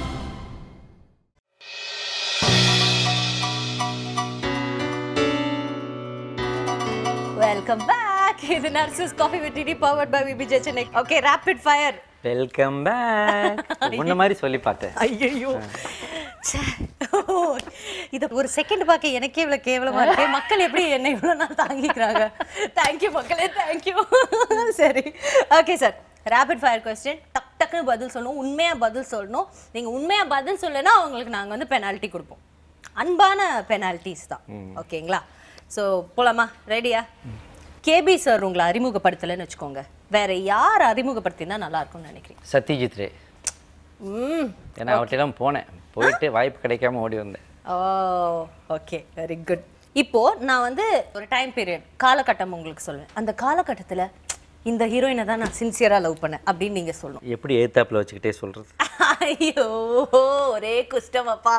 வெல்கம் பேக் இது nurses coffee with DD power by Vijay Chennai okay rapid fire welcome back முன்ன மாதிரி சொல்லி பார்த்தேன் ஐயோ இத ஒரு செகண்ட் பார்க்க எனக்கே இவ்வளவு கேவலமா இருக்கு மக்கள் எப்படி என்ன இவ்வளவு நாள் தாங்கிக்கிறாங்க தேங்க்யூ மக்களே தேங்க்யூ சரி okay sir rapid fire question டக் டக்குன்னு பதில் சொல்லணும் உண்மையா பதில் சொல்லணும் நீங்க உண்மையா பதில் சொல்லலைன்னா அவங்களுக்கு நாங்க வந்து பெனால்ட்டி கொடுப்போம் அன்பான பெனால்ட்டிஸ் தான் ஓகேங்களா ஸோ போலாமா ரெடியா கேபி சார் உங்களை அறிமுகப்படுத்தலைன்னு வச்சுக்கோங்க வேற யார் அறிமுகப்படுத்தினா நல்லா இருக்கும்னு நினைக்கிறீங்க சத்யஜித் ரே ம் ஏன்னா அவர்கிட்டலாம் போனேன் போயிட்டு வாய்ப்பு கிடைக்காம ஓடி வந்தேன் ஓ ஓகே வெரி குட் இப்போ நான் வந்து ஒரு டைம் பீரியட் காலகட்டம் உங்களுக்கு சொல்லுவேன் அந்த காலகட்டத்துல இந்த ஹீரோயினை தான் நான் சின்சியரா லவ் பண்ணேன் அப்படின்னு நீங்க சொல்லணும் எப்படி ஏத்தாப்புல வச்சுக்கிட்டே சொல்றது ஐயோ ஒரே குஷ்டம் அப்பா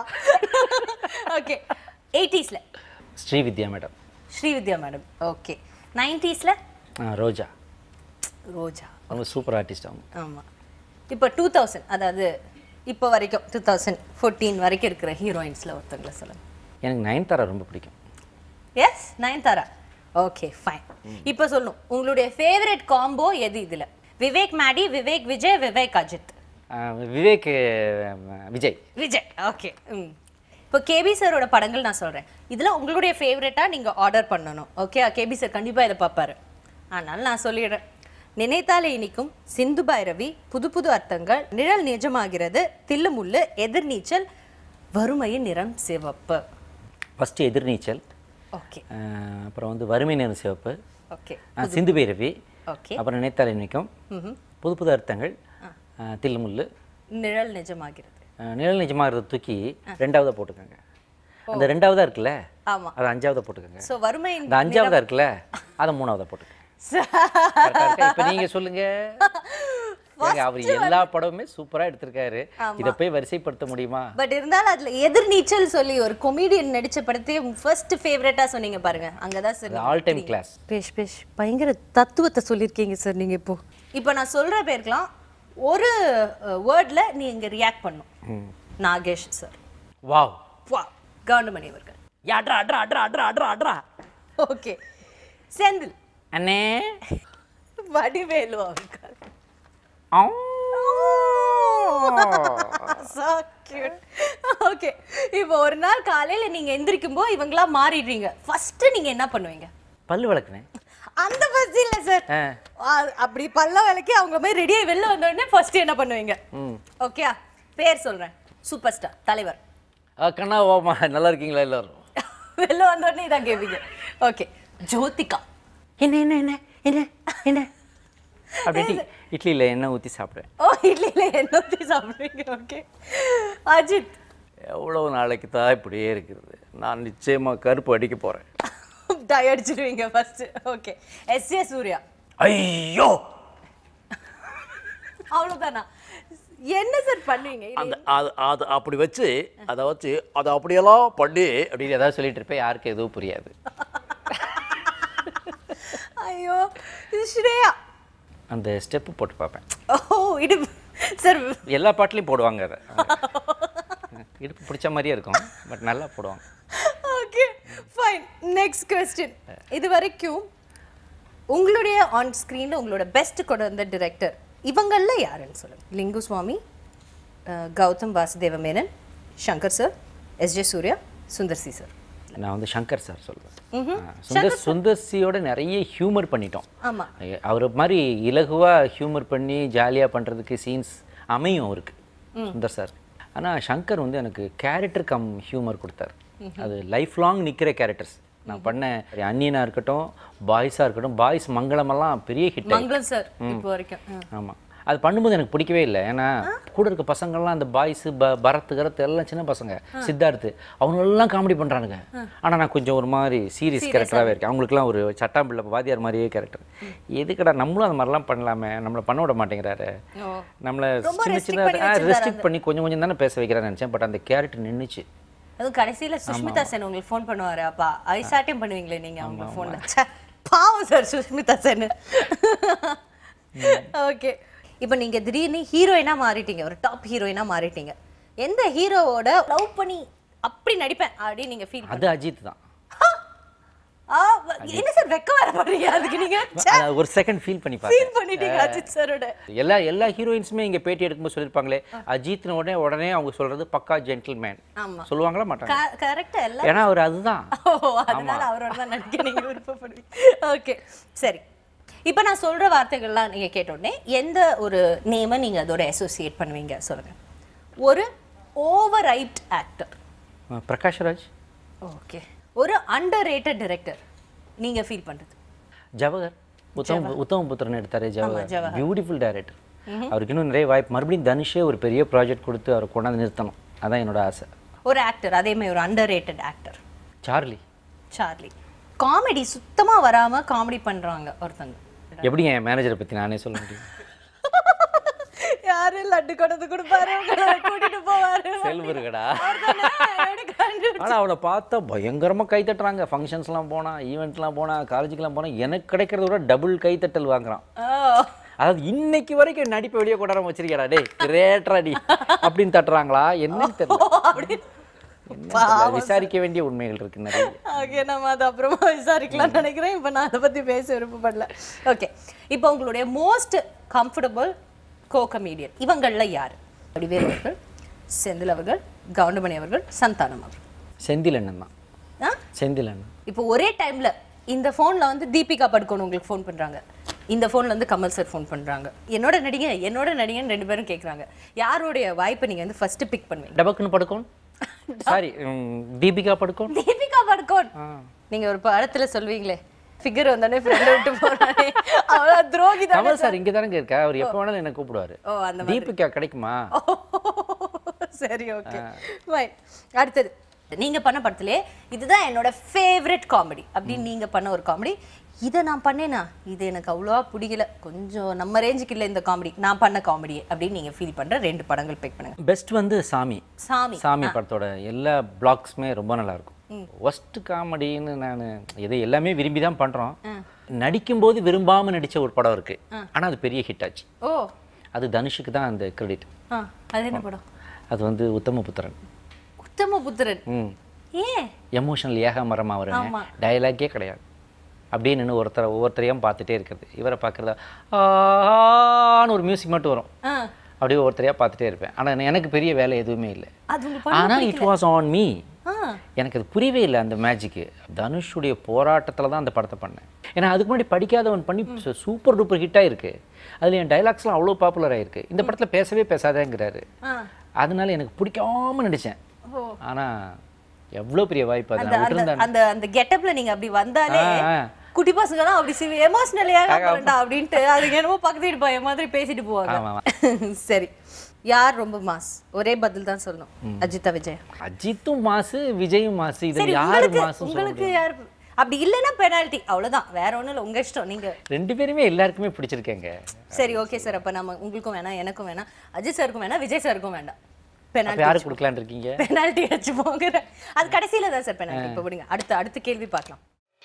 ஓகே எயிட்டிஸ்ல Srividya madam Srividya madam okay நைன்டிஸ்ல ரோஜா ரோஜா அவங்க சூப்பர் ஆர்டிஸ்ட் அவங்க ஆமா இப்போ டூ தௌசண்ட் அதாவது இப்போ வரைக்கும் டூ தௌசண்ட் ஃபோர்டீன் வரைக்கும் இருக்கிற ஹீரோயின்ஸ்ல ஒருத்தங்களை சொல்லுங்க எனக்கு நயன்தாரா ரொம்ப பிடிக்கும் எஸ் நயன்தாரா ஓகே ஃபைன் இப்போ சொல்லணும் உங்களுடைய ஃபேவரட் காம்போ எது இதுல விவேக் மேடி விவேக் விஜய் விவேக் அஜித் ஆஹ் விவேக் அஹ், விஜய் விஜய் ஓகே ம் இப்போ கேபி சாரோட படங்கள் நான் சொல்றேன் இதுல உங்களுடைய ஃபேவரட்டா நீங்க ஆர்டர் பண்ணணும் ஓகே கேபி சார் கண்டிப்பா இதை பார்ப்பாரு அதனால நான் சொல்லிடுறேன் நினைத்தாலே இனிக்கும் சிந்து பைரவி புது புது அர்த்தங்கள் நிழல் நிஜமாகிறது தில்லுமுள்ளு எதிர்நீச்சல் வறுமையின் நிறம் சிவப்பு ஃபஸ்ட்டு எதிர்நீச்சல் ஓகே ஆஹ் அப்புறம் வந்து வறுமை நிறம் சிவப்பு ஓகே ஆஹ் சிந்து பைரவி ஓகே அப்புறம் நினைத்தால் இனிக்கும் புது புது அர்த்தங்கள் ஆஹ் தில்லுமுள்ளு நிழல் நிஜமாகிறது ஆஹ் நிழல் நிஜமாகிறத தூக்கி ரெண்டாவதா போட்டுக்கோங்க அந்த ரெண்டாவதா இருக்குல்ல ஆமா அதை அஞ்சாவதா போட்டுக்கோங்க ஸோ வறுமையின் இந்த அஞ்சாவதா இருக்குல்ல அதை மூணாவதா போட்டுக்கோங்க இப்போ நீங்க சொல்லுங்க ஏங்க, அவர் எல்லா படமுமே சூப்பரா எடுத்திருக்காரு இதை போய் வரிசைப்படுத்த முடியுமா பட் இருந்தாலும் அதுல எதிர்நீச்சல் சொல்லி ஒரு கொமீடியன் நடிச்ச படத்தை ஃபர்ஸ்ட் ஃபேவரட்டா சொன்னீங்க பாருங்க அங்கதான் சார் ஆல் டைம் கிளாஸ் பேஷ் பேஷ் பயங்கர தத்துவத்தை சொல்லியிருக்கீங்க சார் நீங்க இப்போ இப்போ நான் சொல்ற பேருக்கலாம் ஒரு வேர்ட்ல நீங்க ரியாக்ட் பண்ணும் நாகேஷ் சார் வாவ் வா கவுண்டமணி அவர்கள் அட்ரா அட்ரா அட்ரா அட்ரா அட்ரா அட்ரா ஓகே செந்தில் அண்ணே வடிவேலு அவர்கள் so cute ஓகே இப்போ ஒரு நாள் காலையில நீங்க எந்திரிக்கும் போது இவங்களா மாறிடுறீங்க ஃபர்ஸ்ட் நீங்க என்ன பண்ணுவீங்க பல்லு விளக்குனேன் அந்த ஃபர்ஸ்ட் இல்ல சார் ஆ அப்படி பல்ல விளக்கி அவங்க மாதிரி ரெடியா வெளில வந்த உடனே ஃபர்ஸ்ட் என்ன பண்ணுவீங்க ஓகே பேர் சொல்றேன் சூப்பர் ஸ்டார் தலைவர் ஆ, கண்ணா ஓமா நல்லா இருக்கீங்களா எல்லாரும் வெளில வந்த உடனே இதான் கேட்பீங்க ஓகே ஜோதிகா என்ன என்ன என்ன என்ன என்ன அப்படி இட்லியில் எண்ணெய் ஊற்றி சாப்பிடுவேன் ஓ இல்ல என்ன ஊத்தி சாப்பிடுவீங்க ஓகே அஜித் எவ்வளோ நாளைக்கு தான் இப்படியே இருக்குது நான் நிச்சயமாக கருப்பு அடிக்க போகிறேன் டை அடிச்சிடுவீங்க first okay S A Surya ஐயோ அவ்வளவுதானா என்ன சார் பண்ணுவீங்க இது அந்த அது அது அப்படி வச்சு அதை வச்சு அதை அப்படியெல்லாம் பண்ணி அப்படின்னு ஏதாவது சொல்லிட்டு இருப்பேன் யாருக்கு எதுவும் புரியாது ஐயோ இது ஸ்ரேயா அந்த ஸ்டெப்பு போட்டு பார்ப்பேன் ஓ இது சார் எல்லா பாட்டுலையும் போடுவாங்க அதை இடுப்பு பிடிச்ச மாதிரியே இருக்கும் பட் நல்லா போடுவாங்க ஓகே ஃபைன் நெக்ஸ்ட் கொஸ்டின் இது வரைக்கும் உங்களுடைய ஆன் ஸ்க்ரீனில் உங்களோட பெஸ்ட் கொண்டு வந்த டிரெக்டர் இவங்கள யாருன்னு சொல்லுங்க லிங்கு சுவாமி அஹ், Gautham Vasudev Menon Shankar sir S J Suryah Sundar C sir நான் வந்து சங்கர் சார் சொல்லுவேன் ஆ, சுந்தர் சுந்தர்சியோட நிறைய ஹியூமர் பண்ணிட்டோம் ஆமா அவர் மாதிரி இலகுவாக ஹியூமர் பண்ணி ஜாலியாக பண்ணுறதுக்கு சீன்ஸ் அமையும் அவருக்கு சுந்தர் சார் ஆனால் சங்கர் வந்து எனக்கு கேரக்டர் கம் ஹியூமர் கொடுத்தாரு அது லைஃப் லாங் நிற்கிற கேரக்டர்ஸ் நான் பண்ண அன்னியனாக இருக்கட்டும் பாய்ஸாக இருக்கட்டும் பாய்ஸ் மங்களமெல்லாம் பெரிய ஹிட் மங்களம் சார் இப்போ வரைக்கும் ம். ஆமாம் அது பண்ணும்போது எனக்கு பிடிக்கவே இல்லை ஏன்னா கூட இருக்க பசங்கள்லாம் அந்த பாய்ஸு ப பரத் கரத் எல்லாம் சின்ன பசங்க சித்தார்த்து அவங்களெல்லாம் காமெடி பண்ணுறானுங்க ஆனால் நான் கொஞ்சம் ஒரு மாதிரி சீரியஸ் கேரக்டராகவே இருக்கேன் அவங்களுக்குலாம் ஒரு சட்டாம்பிள்ளை வாத்தியார் மாதிரியே கேரக்டர் எதுக்கடா நம்மளும் அந்த மாதிரிலாம் பண்ணலாமே நம்மளை பண்ண விட மாட்டேங்கிறாரு ஓ. நம்மளை ரொம்ப சின்ன restrict பண்ணி சின்ன வச்சிருந்தாரு ரெஸ்ட்ரிக்ட் பண்ணி கொஞ்சம் கொஞ்சம் தானே பேச வைக்கிறான்னு நினச்சேன் பட் அந்த கேரக்டர் நின்றுச்சு அதுவும் கடைசியில சுஷ்மிதா சென் உங்களுக்கு ஃபோன் பண்ணுவாரு அப்பா ஐசாட்டியம் பண்ணுவீங்களே நீங்க அவங்க ஃபோன்ல பாவம் சார் சுஷ்மிதா சென் ஓகே இப்போ நீங்க திடீர்னு ஹீரோயினா மாறிட்டீங்க ஒரு டாப் ஹீரோயினா மாறிட்டீங்க எந்த ஹீரோவோட லவ் பண்ணி அப்படி நடிப்பேன் அப்படின்னு நீங்க ஃபீல் அது அஜித் தான் ஆ, என்ன சார் வெக்க வர போறீங்க அதுக்கு நீங்க அஹ் ஒரு செகண்ட் ஃபீல் பண்ணி ஃபீல் பார்த்தேன் பண்ணிட்டீங்க அஜித் சாரோட எல்லா எல்லா ஹீரோயின்ஸுமே இங்கே பேட்டி எடுக்கும்போது சொல்லியிருப்பாங்களே அஜித்னு உடனே உடனே அவங்க சொல்றது பக்கா ஜென்டில்மேன் ஆமா. சொல்லுவாங்களா மாட்டாங்க கரெக்டா எல்லாம் ஏன்னா அவர் அதுதான் ஓ அதனால அவரோட தான் நடிக்க நீங்க விருப்பப்படுவீங்க ஓகே சரி இப்போ நான் சொல்ற வார்த்தைகள்லாம் நீங்க கேட்ட உடனே எந்த ஒரு நேமை நீங்க அதோட அசோசியேட் பண்ணுவீங்க சொல்லுங்க ஒரு ஓவர் ரைட் ஆக்டர் அஹ் பிரகாஷ் ராஜ் ஓகே ஒரு அண்டர் ரேட்டட் டிரெக்டர் நீங்க ஃபீல் பண்றது ஜவஹர் உத்தம உத்தம புத்திரன் எடுத்தாரு ஜவஹர் ஜவஹர். பியூட்டிஃபுல் டைரக்டர் அவருக்கு இன்னும் நிறைய வாய்ப்பு மறுபடியும் தனுஷே ஒரு பெரிய ப்ராஜெக்ட் கொடுத்து அவரை கொண்டாந்து நிறுத்தணும் அதான் என்னோட ஆசை ஒரு ஆக்டர் அதே மாதிரி ஒரு underrated actor Charlie Charlie comedy சுத்தமா வராம காமெடி பண்றாங்க ஒருத்தங்க எப்படி என் மேனேஜரை பற்றி நானே சொல்ல முடியும் யாரு லட்டு கொண்டு கொடுப்பாரு உங்களை கூட்டிட்டு போவாரு செல்வருகடா அவர்தானே? எனக்கு கண்டு- ஆனால் அவளை பார்த்தா பயங்கரமாக கை தட்டுறாங்க ஃபங்க்ஷன்ஸ்லாம் போனால் ஈவெண்ட்லாம் போனால் காலேஜுக்கெலாம் போனால் எனக்கு கிடைக்கிறத விட டபுள் கைத்தட்டல் வாங்குறான் ஓ அதாவது இன்னைக்கு வரைக்கும் நடிப்பை வெளியே கொண்டாட வச்சிருக்கடா டேய் கிரேட்டரா நீ அப்படின்னு தட்டுறாங்களா என்னன்னு தெரியல அப்படி என்னன்னு தெரியல. விசாரிக்க வேண்டிய உண்மைகள் இருக்கு நிறைய ஓகே நம்ம அது அப்புறமா விசாரிக்கலாம்னு நினைக்கிறேன் இப்போ நான் அதை பற்றி பேச விருப்பப்படல ஓகே இப்போ உங்களுடைய மோஸ்ட் கம்ஃபர்டபுள் கோ கமீடியன் இவங்களில் யார் வடிவேல் அவர்கள் செந்தில் அவர்கள் கவுண்டமணி அவர்கள் சந்தானம் அவர்கள் செந்தில் அண்ணன் தான் ஆ செந்தில் அண்ணன் இப்போ ஒரே டைமில் இந்த ஃபோனில் வந்து தீபிகா படுக்கோன் உங்களுக்கு ஃபோன் பண்ணுறாங்க இந்த ஃபோனில் வந்து கமல் சார் ஃபோன் பண்ணுறாங்க என்னோட நடிகை என்னோட நடிகன் ரெண்டு பேரும் கேட்குறாங்க யாருடைய வாய்ப்பை நீங்கள் வந்து ஃபஸ்ட்டு பிக் பண்ணுவீங்க டபக்குன்னு படுக்கோன் சாரி தீபிகா படுக்கோன் தீபிகா படுகோன் நீங்க ஒரு படத்துல சொல்வீங்களே ஃபிகர் வந்தானே ஃப்ரெண்ட் விட்டு போறானே அவள துரோகி தானே கமல் சார் இங்கே தானே இருக்கா அவர் எப்போ வேணாலும் என்ன கூப்பிடுவாரு ஓ அந்த தீபிகா கிடைக்குமா சரி ஓகே ஃபைன் அடுத்தது நீங்க பண்ண படத்திலே இதுதான் என்னோட ஃபேவரட் காமெடி அப்படின்னு நீங்க பண்ண ஒரு காமெடி இதை நான் பண்ணேனா இது எனக்கு அவ்வளோவா பிடிக்கல கொஞ்சம் நம்ம ரேஞ்சுக்கு இல்லை இந்த காமெடி நான் பண்ண காமெடி அப்படின்னு நீங்க ஃபீல் பண்ற ரெண்டு படங்கள் பிக் பண்ணுங்க பெஸ்ட் வந்து சாமி சாமி சாமி படத்தோட எல்லா பிளாக்ஸுமே ரொம்ப நல்லா இருக்கும் ஒஸ்ட் காமெடின்னு நான் இது எல்லாமே விரும்பி தான் பண்ணுறோம் நடிக்கும்போது விரும்பாமல் நடித்த ஒரு படம் இருக்கு ஆனால் அது பெரிய ஹிட் ஆச்சு ஓ அது தனுஷுக்கு தான் அந்த கிரெடிட் ஆ அது என்ன படம் அது வந்து உத்தமபுத்திரன் உத்தம புத்திரன் ம் ஏன் எமோஷனல் ஏக மரமா ஆமா. வருங்க டயலாக்கே கிடையாது அப்படியே நின்று ஒருத்தரை ஒவ்வொருத்தரையும் பார்த்துட்டே இருக்கிறது இவரை பார்க்குறதா ஆன்னு ஒரு மியூசிக் மட்டும் வரும் ஆ அப்படியே ஒவ்வொருத்தரையாக பார்த்துட்டே இருப்பேன் ஆனால் எனக்கு பெரிய வேலை எதுவுமே இல்லை அது உங்களுக்கு பண்ண ஆனால் இட் வாஸ் ஆன் மீ ஆ எனக்கு அது புரியவே இல்லை அந்த மேஜிக்கு தனுஷுடைய போராட்டத்தில் தான் அந்த படத்தை பண்ணேன் ஏன்னா அதுக்கு முன்னாடி படிக்காதவன் பண்ணி சூப்பர் டூப்பர் ஹிட்டாக இருக்கு அதில் என் டைலாக்ஸ்லாம் அவ்வளோ பாப்புலர் ஆயிருக்கு இந்த படத்தில் பேசவே பேசாதேங்கிறாரு ஆ அதனால எனக்கு பிடிக்காம நடித்தேன் ஓ ஆனால் எவ்வளோ பெரிய வாய்ப்பு அது அந்த நான் அந்த விட்டுருந்தேன் அந்த அந்த கெட்டப்ல நீங்க அப்படி வந்தாலே ஆ, ஆ. குட்டி பசங்கலாம் அப்படி சிவி எமோஷனலியாக போறேன்டா அப்படின்ட்டு அதுக்கு என்னமோ பக்கத்து வீட்டு பையன் மாதிரி பேசிட்டு ஆமா, போவாங்க சரி யார் ரொம்ப மாஸ் ஒரே பதில் தான் சொல்லணும் அஜிதா விஜய் அஜித்தும் மாசு விஜயும் மாசு இது சரி யாரு உங்களுக்கு மாசு உங்களுக்கு யார் அப்படி இல்லைன்னா பெனால்ட்டி அவ்வளவுதான் வேற ஒண்ணும் இல்லை உங்க இஷ்டம் நீங்க ரெண்டு பேருமே எல்லாருக்குமே பிடிச்சிருக்கேங்க சரி ஓகே சார் அப்ப நம்ம உங்களுக்கும் வேணாம் எனக்கும் வேணாம் அஜித் சாருக்கும் வேணாம் விஜய் சாருக்கும் வேண்டாம் அப்ப பெனால்ட்டி யாருக்கு கொடுக்கலான்னு இருக்கீங்க பெனால்ட்டி வச்சு போங்க அது கடைசியில தான் சார் பெனால்ட்டி இப்போ விடுங்க அடுத்த அடுத்த கேள்வி பார்க்கலாம்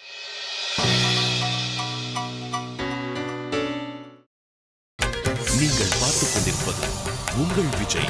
நீங்கள் பார்த்துக் கொண்டிருப்பது உங்கள் விஜய்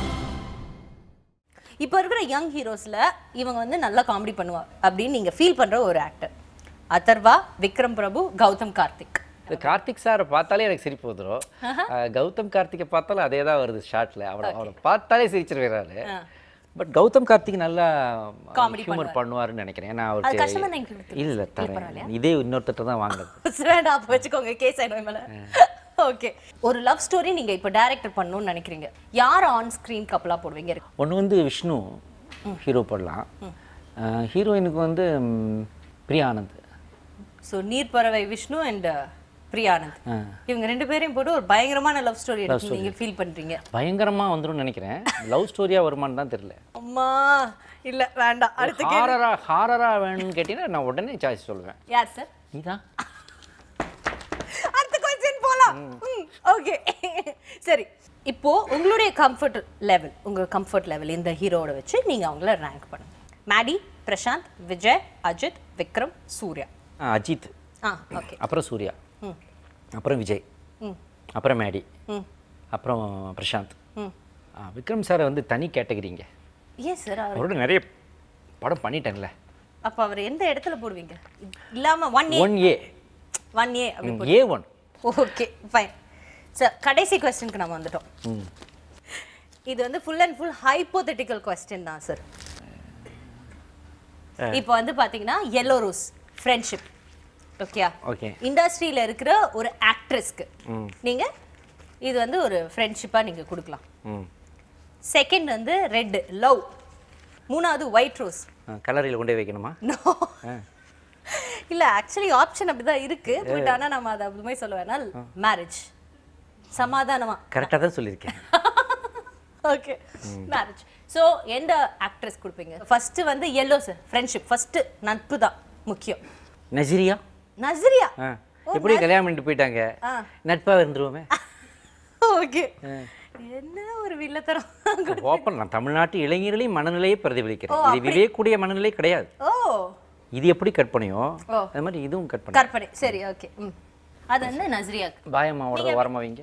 இப்போ இருக்கிற யங் ஹீரோஸ்ல இவங்க வந்து நல்லா காமெடி பண்ணுவா அப்படின்னு நீங்க ஃபீல் பண்ற ஒரு ஆக்டர் அதர்வா விக்ரம் பிரபு கௌதம் கார்த்திக் இது கார்த்திக் சாரை பார்த்தாலே எனக்கு சிரிப்பு வந்துடும் அஹ், கௌதம் கார்த்திகை பார்த்தாலும் அதே தான் வருது ஷார்ட்ல அவரை அவரை பார்த்தாலே சிரிச்சிருவாரு பட் கௌதம் கார்த்திக் நல்லா Comedy ஹியூமர் பண்ணுவாருன்னு நினைக்கிறேன் ஏன்னா அது கஷ்டமா அவருக்கு நீங்க கொடுத்து- இல்ல இல்ல தரேன் இதே இன்னொருத்தர் தான் வாங்குறது வேண்டாம் அப்போ வச்சுக்கோங்க கேஸ் ஆயிடும் மேல ஓகே ஒரு லவ் ஸ்டோரி நீங்க இப்போ டைரக்டர் பண்ணணும்னு நினைக்கிறீங்க யார் ஆன் ஸ்கிரீன் கப்பலா போடுவீங்க ஒன்று வந்து விஷ்ணு ஹீரோ போடலாம் ஹீரோயினுக்கு வந்து ம், பிரியா ஆனந்த் ஸோ நீர்ப்பறவை விஷ்ணு அண்ட் பிரியானந்த் ஆ. இவங்க ரெண்டு பேரையும் போட்டு ஒரு பயங்கரமான லவ் ஸ்டோரி எடுத்து நீங்க ஃபீல் பண்றீங்க பயங்கரமா வந்துரும்னு நினைக்கிறேன் லவ் ஸ்டோரியா வருமான்னு தான் தெரியல அம்மா இல்ல வேண்டாம் அடுத்து ஹாரரா ஹாரரா வேணும்னு கேட்டீங்கன்னா நான் உடனே சாய்ஸ் சொல்லுவேன் யார் சார் நீதான் அடுத்த கொஸ்டின் போலாம் ஓகே சரி இப்போ உங்களுடைய கம்ஃபர்ட் லெவல் உங்க கம்ஃபர்ட் லெவல் இந்த ஹீரோவோட வச்சு நீங்க அவங்கள ரேங்க் பண்ணுங்க மேடி பிரசாந்த் விஜய் அஜித் விக்ரம் சூர்யா ஆ, அஜித் ஆ ஓகே அப்புறம் சூர்யா ம் அப்புறம் விஜய் ம் அப்புறம் மேடி ம் அப்புறம் பிரசாந்த் ம் ஆ, விக்ரம் சாரை வந்து தனி கேட்டகரிங்க ஏன் சார் அவர் அவரோட நிறைய படம் பண்ணிட்டேன்ல அப்ப அவர் எந்த இடத்துல போடுவீங்க இல்லாம one A one A one A அப்படி A one okay fine sir கடைசி கொஸ்டினுக்கு நம்ம வந்துட்டோம் ம் இது வந்து full and full hypothetical question தான் சார் இப்போ வந்து பாத்தீங்கன்னா yellow ரோஸ் ஃப்ரெண்ட்ஷிப் ஓகேயா ஓகே இண்டஸ்ட்ரியில இருக்கிற ஒரு ஆக்ட்ரஸ்க்கு நீங்க இது வந்து ஒரு ஃப்ரெண்ட்ஷிப்பா நீங்க கொடுக்கலாம் ம் செகண்ட் வந்து ரெட் லவ் மூணாவது ஒயிட் ரோஸ் கலரில் கொண்டு போய் வைக்கணுமா நோ இல்ல ஆக்சுவலி ஆப்ஷன் அப்படிதான் இருக்கு பட் ஆனா நம்ம அதை அப்படி சொல்ல வேணாம் மேரேஜ் சமாதானமா கரெக்டாக தான் சொல்லியிருக்கேன் ஓகே மேரேஜ் ஸோ எந்த ஆக்ட்ரஸ் கொடுப்பீங்க ஃபர்ஸ்ட் வந்து எல்லோ சார் ஃப்ரெண்ட்ஷிப் ஃபர்ஸ்ட் நட்பு தான் முக்கியம் நசிரியா நஸ்ரியா ஆ எப்படி கல்யாணம் பண்ணிட்டு போயிட்டாங்க ஆ. நட்பாக இருந்துருவோமே ஓகே என்ன ஒரு வில்லத்தரம் ஓப்பன் நான் தமிழ்நாட்டு இளைஞர்களின் மனநிலையை பிரதிபலிக்கிறேன் இது விவேக்கூடிய மனநிலை கிடையாது ஓ இது எப்படி கற்பனையோ ஓ. அது மாதிரி இதுவும் கற்பனை கற்பனை சரி ஓகே ம் அது வந்து நஸ்ரியாக்கு பாயம்மாவோட ஓரமாக வைங்க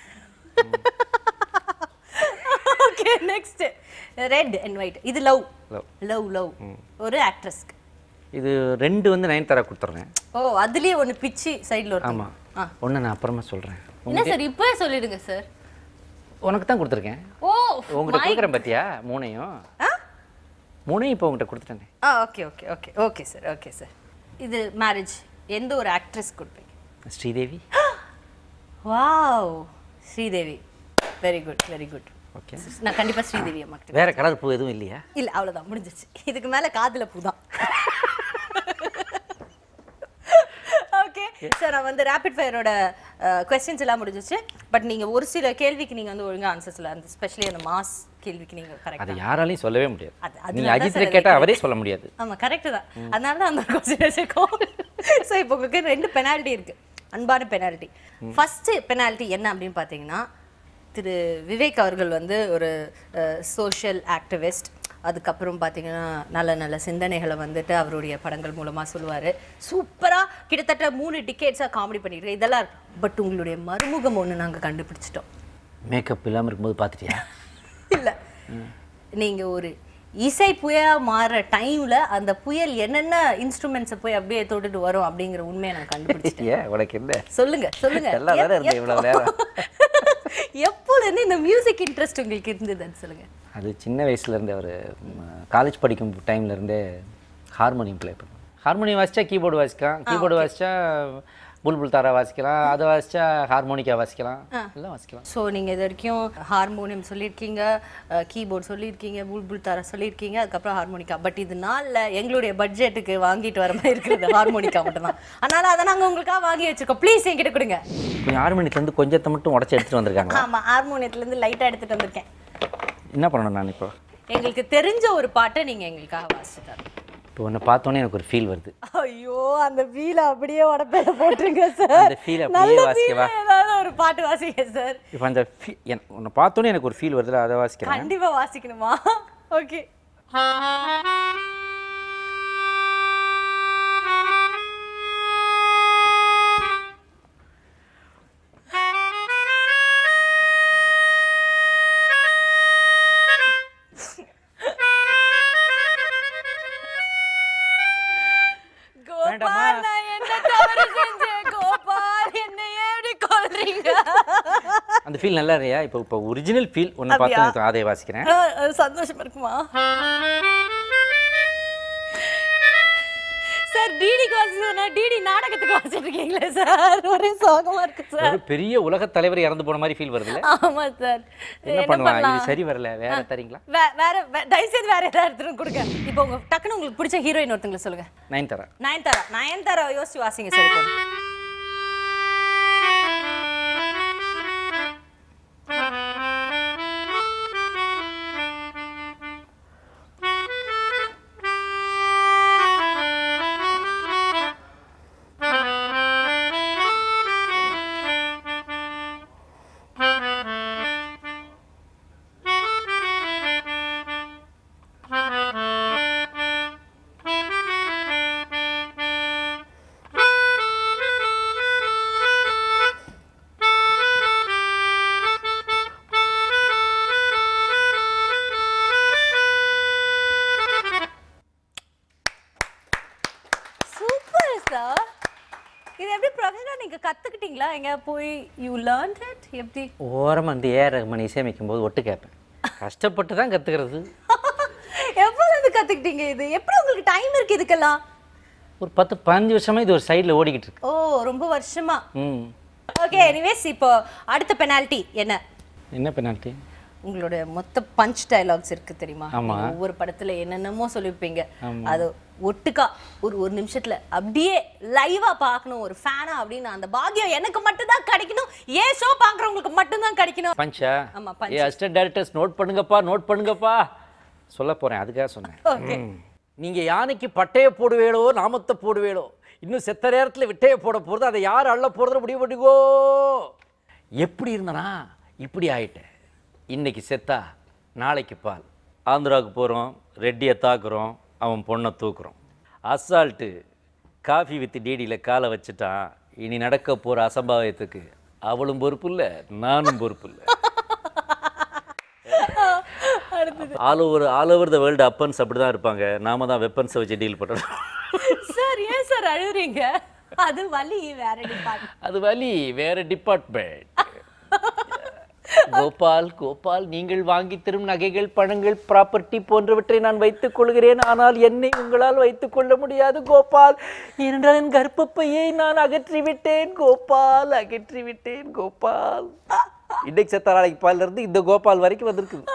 okay next red and white இது லவ் Love. லவ் லவ் ஒரு ஆக்ட்ரஸ்க்கு இது ரெண்டு வந்து நைன் தரா கொடுத்துட்றேன் ஓ அதுலயே ஒன்னு பிச்சி சைடுல ஒரு ஆமாம் ஆ ஒன்று நான் அப்புறமா சொல்கிறேன் என்ன சார் இப்போ சொல்லிடுங்க சார் உனக்கு தான் கொடுத்துருக்கேன் ஓ உங்கள்கிட்ட கொடுக்குறேன் பார்த்தியா மூணையும் ஆ மூணையும் இப்போ உங்கள்கிட்ட கொடுத்துட்டேனே ஆ okay okay okay okay sir okay sir இது மேரேஜ் எந்த ஒரு ஆக்ட்ரஸ் கொடுப்பீங்க Sridevi wow Sridevi very good very good okay நான் கண்டிப்பா ஸ்ரீதேவி அம்மா கிட்ட வேற கலர் பூ எதுவும் இல்லையா இல்ல அவ்வளவுதான் முடிஞ்சிச்சு இதுக்கு மேல காதுல பூதான் ஓகே சார் நான் வந்து ரேபிட் ஃபயரோட கொஸ்டின்ஸ் எல்லாம் முடிஞ்சிச்சு பட் நீங்க ஒரு சில கேள்விக்கு நீங்க வந்து ஒழுங்கா ஆன்சர்ஸ் இல்லை அந்த ஸ்பெஷலி அந்த மாஸ் கேள்விக்கு நீங்க கரெக்ட் அதை யாராலையும் சொல்லவே முடியாது அது- அதனால நீங்க தான் அஜித்தை சார் கேட்டால் அவரே சொல்ல முடியாது ஆமா கரெக்ட் தான் அதனால தான் அந்த கொஸ்டின் வச்சிருக்கோம் ஸோ இப்போ உங்களுக்கு ரெண்டு பெனால்ட்டி இருக்கு அன்பான பெனால்ட்டி ஃபர்ஸ்ட் பெனால்ட்டி என்ன அப்படின்னு பார்த்தீங்கன்னா திரு விவேக் அவர்கள் வந்து ஒரு சோஷியல் ஆக்டிவிஸ்ட் அதுக்கப்புறம் பார்த்தீங்கன்னா நல்ல நல்ல சிந்தனைகளை வந்துட்டு அவருடைய படங்கள் மூலமாக சொல்லுவார் சூப்பராக கிட்டத்தட்ட மூணு டிக்கெட்ஸாக காமெடி பண்ணிட்டு இதெல்லாம் பட் உங்களுடைய மறுமுகம் ஒன்று நாங்கள் கண்டுபிடிச்சிட்டோம் மேக்கப் இல்லாமல் இருக்கும்போது பார்த்துட்டியா இல்ல நீங்க ஒரு இசை புயலா மாறுற டைம்ல அந்த புயல் என்னென்ன இன்ஸ்ட்ருமெண்ட்ஸை போய் அப்படியே தொட்டுட்டு வரும் அப்படிங்கிற உண்மையை நான் கண்டுபிடிச்சிட்டேன் ஏன் உனக்கு என்ன சொல்லுங்க சொல்லுங்க நல்லா தானே இருந்தேன் இவ்வளவு நேரம். எப்போல இருந்து இந்த மியூசிக் இன்ட்ரெஸ்ட் உங்களுக்கு இருந்ததுன்னு சொல்லுங்க அது சின்ன வயசுலேருந்தே அவர் காலேஜ் படிக்கும் டைம்லேருந்தே ஹார்மோனியம் ப்ளே பண்ணுவேன் ஹார்மோனியம் வாசிச்சா கீபோர்டு வாசிக்கலாம் கீபோர்டு வாசிச்சா புல்புல் தாரா வாசிக்கலாம் அதை வாசிச்சா ஹார்மோனிக்கா வாசிக்கலாம் எல்லாம் வாசிக்கலாம் ஸோ நீங்க இது வரைக்கும் ஹார்மோனியம் சொல்லியிருக்கீங்க கீபோர்ட் சொல்லியிருக்கீங்க புல்புல் தாரா சொல்லியிருக்கீங்க அதுக்கப்புறம் ஹார்மோனிக்கா பட் இது நாளில் எங்களுடைய பட்ஜெட்டுக்கு வாங்கிட்டு வர மாதிரி இருக்கிறது ஹார்மோனிக்கா மட்டும்தான் அதனால அதை நாங்க உங்களுக்காக வாங்கி வச்சிருக்கோம் ப்ளீஸ் என்கிட்ட கொடுங்க கொஞ்சம் ஹார்மோனியத்துலேருந்து கொஞ்சத்தை மட்டும் உடச்சி எடுத்துகிட்டு வந்திருக்காங்க ஆமா ஹார்மோனியத்துல இருந்து லைட்டா எடுத்துட்டு வந்திருக்கேன் என்ன பண்ணணும் நான் இப்போ எங்களுக்கு தெரிஞ்ச ஒரு பாட்டை நீங்க எங்களுக்காக வாசிச்சு தரணும் இப்போ உன்னை பார்த்தோன்னே எனக்கு ஒரு ஃபீல் வருது ஐயோ அந்த ஃபீல அப்படியே உடப்பேல போட்டுருங்க சார் அந்த ஃபீல் அப்படியே வாசிக்கவா ஏதாவது ஒரு பாட்டு வாசிங்க சார் இப்போ அந்த ஃபீ என் உன்னை பார்த்தோன்னே எனக்கு ஒரு ஃபீல் வருதுல அதை வாசிக்கிறேன் கண்டிப்பா வாசிக்கணுமா ஓகே வேண்டாமா? கோபால் நான் என்ன தவறு செஞ்சேன் கோபால் என்ன ஏன் இப்படி கொல்றீங்க அந்த ஃபீல் நல்லா இல்லையா இப்போ இப்போ ஒரிஜினல் ஃபீல் ஒன்று அப்படியா? பார்த்து எனக்கு அதை வாசிக்கிறேன் ஆ, ஆ, சந்தோஷமா இருக்குமா சார் டிடிக்கு வாசிச்சா டிடி நாடகத்துக்கு வாசிச்சிருக்கீங்களே சார் ஒரே சோகமா இருக்கு சார் ஒரு பெரிய உலக தலைவர் இறந்து போன மாதிரி ஃபீல் வருதுல்ல ஆமா சார் என்ன பண்ணலாம் இது சரி வரல வேற தரீங்களா வே- வேற வே- தயவுசெய்து வேற ஏதாவது எடுத்துட்டு கொடுங்க இப்போ உங்க டக்குன்னு உங்களுக்கு பிடிச்ச ஹீரோயின் ஒருத்தங்களை சொல்லுங்க நைன் தரேன் நயன்தாரா நயன்தாரா யோசிச்சு வாசிங்க சார் இப்போ கத்துக்கிட்டீங்களா எங்க போய் யூ லேர்ன் இட் எப்படி ஓரமாக வந்து ஏஆர் ரஹ்மான் இசையமைக்கும் போது ஒட்டு கேட்பேன் கஷ்டப்பட்டு தான் கற்றுக்கிறது எப்போது இருந்து கத்துக்கிட்டீங்க இது எப்படி உங்களுக்கு டைம் இருக்கு இதுக்கெல்லாம் ஒரு பத்து பதினஞ்சு வருஷமா இது ஒரு சைடில் ஓடிக்கிட்டு இருக்கு ஓ ரொம்ப வருஷமா ம் ஓகே எனிவேஸ் இப்போ அடுத்த பெனால்டி என்ன என்ன பெனால்ட்டி உங்களோட மொத்த பஞ்ச் டயலாக்ஸ் இருக்கு தெரியுமா ஆமா. நீங்க ஒவ்வொரு படத்துல என்னென்னமோ சொல்லிருப்பீங்க அது ஒட்டுக்கா ஒரு ஒரு நிமிஷத்துல அப்படியே லைவா பார்க்கணும் ஒரு ஃபேனா அப்படின்னு அந்த பாக்கியம் எனக்கு மட்டும் தான் கிடைக்கணும் ஏன் ஷோ பாக்குறவங்களுக்கு மட்டும் தான் கிடைக்கணும் பஞ்சா ஆமா, punch. ஏ அசிஸ்டன்ட் டைரக்டர்ஸ் நோட் பண்ணுங்கப்பா நோட் பண்ணுங்கப்பா சொல்ல போகிறேன் அதுக்காக சொன்னேன் ஓகே நீங்கள் யானைக்கு பட்டையை போடுவேளோ நாமத்தை போடுவேளோ இன்னும் செத்த நேரத்தில் விட்டையை போட போகிறது அதை யார் அள்ள போகிறது முடிவு பண்ணிக்கோ எப்படி இருந்தனா இப்படி ஆயிட்டேன் இன்னைக்கு செத்தா நாளைக்கு பால் ஆந்திராவுக்கு போகிறோம் ரெட்டியை தாக்குறோம் அவன் பொண்ணை தூக்குறோம் அசால்ட்டு காஃபி வித் டிடியில் காலை வச்சுட்டான் இனி நடக்க போகிற அசம்பாவியத்துக்கு அவளும் பொறுப்பு இல்லை நானும் பொறுப்பு இல்லை all over all over the world happens அப்படி தான் இருப்பாங்க நாம தான் வெப்பன்ஸை வச்சு டீல் பண்ணுறோம் சார் ஏன் சார் அழுறீங்க அது வலி வேற டிபார்ட்மெண்ட் அது வலி வேற டிபார்ட்மெண்ட் கோபால் கோபால் நீங்கள் வாங்கி தரும் நகைகள் பணங்கள் ப்ராப்பர்ட்டி போன்றவற்றை நான் வைத்துக் கொள்கிறேன் ஆனால் என்னை உங்களால் வைத்துக் கொள்ள முடியாது கோபால் ஏனென்றால் என் கர்ப்பப்பையை நான் அகற்றி விட்டேன் கோபால் அகற்றி விட்டேன் கோபால் இன்னைக்கு செத்த நாளைக்கு பால்ல இருந்து இந்த கோபால் வரைக்கும் வந்திருக்குது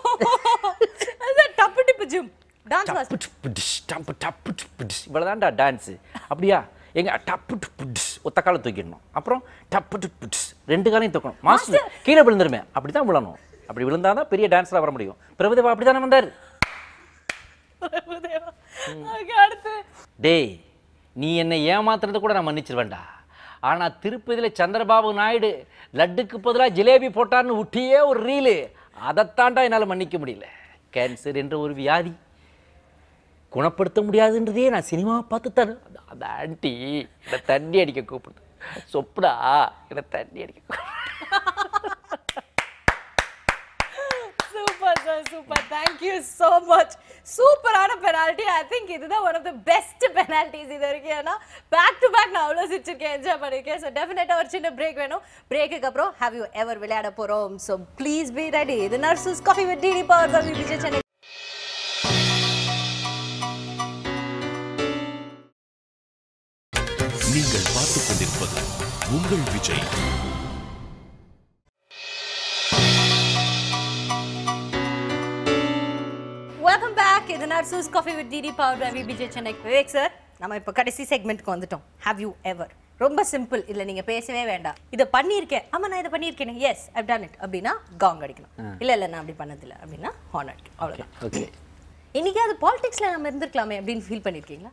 டப்பு டிப்பு ஜிம் டான்ஸ் வாஸ் டப்பு டுப்பு டிஷ், டப்பு டப்பு டுப்பு டிஷ். இவ்வளவுதான்டா டான்ஸு அப்படியா எங்க டப்பு டுப்பு டிஷ், ஒத்த காலை தூக்கிடணும் அப்புறம் டப்பு டுப்பு டிஷ், ரெண்டு காலையும் தூக்கணும் மாஸ்டர் கீழே விழுந்துருமே அப்படி தான் விழணும் அப்படி விழுந்தாதான் பெரிய டான்ஸராக வர முடியும் பிரபுதேவா அப்படி தானே வந்தார் ஓகே அடுத்து டேய் நீ என்னை ஏமாத்துறது கூட நான் மன்னிச்சிருவேன்டா ஆனா திருப்பதியில் சந்திரபாபு நாயுடு லட்டுக்கு பதிலாக ஜிலேபி போட்டான்னு விட்டியே ஒரு ரீலு அதைத்தாண்டா என்னால் மன்னிக்க முடியல கேன்சர் என்ற ஒரு வியாதி குணப்படுத்த முடியாதுன்றதே நான் சினிமா பார்த்து தர அந்த ஆண்டி என்னை தண்ணி அடிக்க கூப்பிடுது சொப்புடா என்னை தண்ணி அடிக்க கூப்பிடுது. Super sir super thank you so much சூப்பரான பெனால்ட்டி ஐ திங்க் இதுதான் one of the best penalties இது வரைக்கும் ஏன்னா பேக் டு பேக் நான் அவ்வளோ சிரிச்சிருக்கேன் என்ஜாய் பண்ணியிருக்கேன் ஸோ டெஃபினட்டாக ஒரு சின்ன பிரேக் வேணும் பிரேக்குக்கு அப்புறம் ஹேவ் யூ எவர் விளையாட போகிறோம் ஸோ ப்ளீஸ் பி ரெடி இது nurses coffee with DD powered by Vijay Chennai நீங்கள் பார்த்துக் கொண்டிருப்பது உங்கள் விஜய் வெல்கம் பேக் இது nurses coffee with DD powered by Vijay Chennai Vivek sir நம்ம இப்போ கடைசி செக்மெண்ட்க்கு வந்துட்டோம் ஹேவ் யூ எவர் ரொம்ப சிம்பிள் இல்ல நீங்க பேசவே வேண்டாம் இதை பண்ணியிருக்கேன் ஆமா நான் இதை பண்ணியிருக்கேன் எஸ் ஐவ் டன் இட் அப்படின்னா காங் அடிக்கணும் இல்ல இல்ல நான் அப்படி பண்ணதில்ல அப்படின்னா ஹார்ன் அடிக்கணும் அவ்வளவுதான் ஓகே இன்னைக்கு அது பாலிடிக்ஸ்ல நம்ம இருந்திருக்கலாமே அப்படின்னு ஃபீல் பண்ணிருக்கீங்களா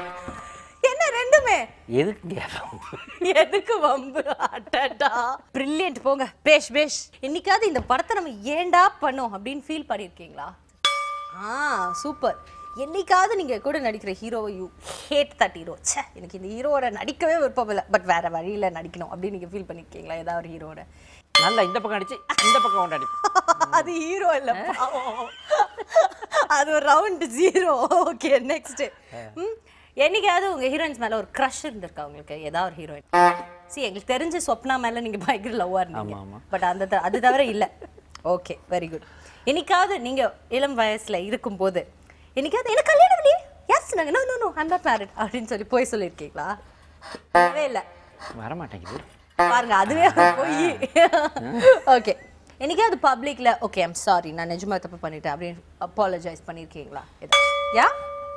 என்ன ரெண்டுமே எதுக்கு எதுக்கு வம்பு அட்டடா பிரில்லியன்ட் போங்க பேஷ் பேஷ் இன்னைக்காவது இந்த படத்தை நம்ம ஏன்டா பண்ணோம் அப்படின்னு ஃபீல் பண்ணிருக்கீங்களா ஆ சூப்பர் என்னைக்காவது நீங்க கூட நடிக்கிற ஹீரோவை யூ ஹேட் தட் ஹீரோ ச்சே எனக்கு இந்த ஹீரோவோட நடிக்கவே விருப்பம் இல்லை பட் வேற வழியில நடிக்கணும் அப்படின்னு நீங்க ஃபீல் பண்ணிருக்கீங்களா ஏதாவது ஒரு ஹீரோட நல்லா இந்த பக்கம் அடிச்சு இந்த பக்கம் கொண்டாடி அது ஹீரோ இல்ல பாவம். அது ஒரு ரவுண்ட் ஜீரோ ஓகே நெக்ஸ்ட் என்னைக்காவது உங்க ஹீரோயின்ஸ் மேல ஒரு க்ரஷ் இருந்திருக்கா உங்களுக்கு ஏதாவது ஒரு ஹீரோயின் சி எங்களுக்கு தெரிஞ்ச சொப்னா மேல நீங்க பயங்கர லவ்வா இருந்தீங்க ஆமா, ஆமா. பட் அந்த த- அது தவிர இல்ல ஓகே வெரி குட் என்னைக்காவது நீங்க இளம் வயசுல இருக்கும்போது என்னைக்காவது எனக்கு கல்யாணம் இல்லையே எஸ் நாங்க no no no I'm not married அப்படின்னு சொல்லி போய் சொல்லியிருக்கீங்களா இல்லவே இல்லை வர மாட்டேங்குது பாருங்க அதுவே போய் ஓகே என்னைக்காவது பப்ளிக்ல ஓகே ஐம் சாரி நான் நிஜமா தப்பு பண்ணிட்டேன் அப்படின்னு அப்பாலஜைஸ் பண்ணியிருக்கீங்களா ஏதா யா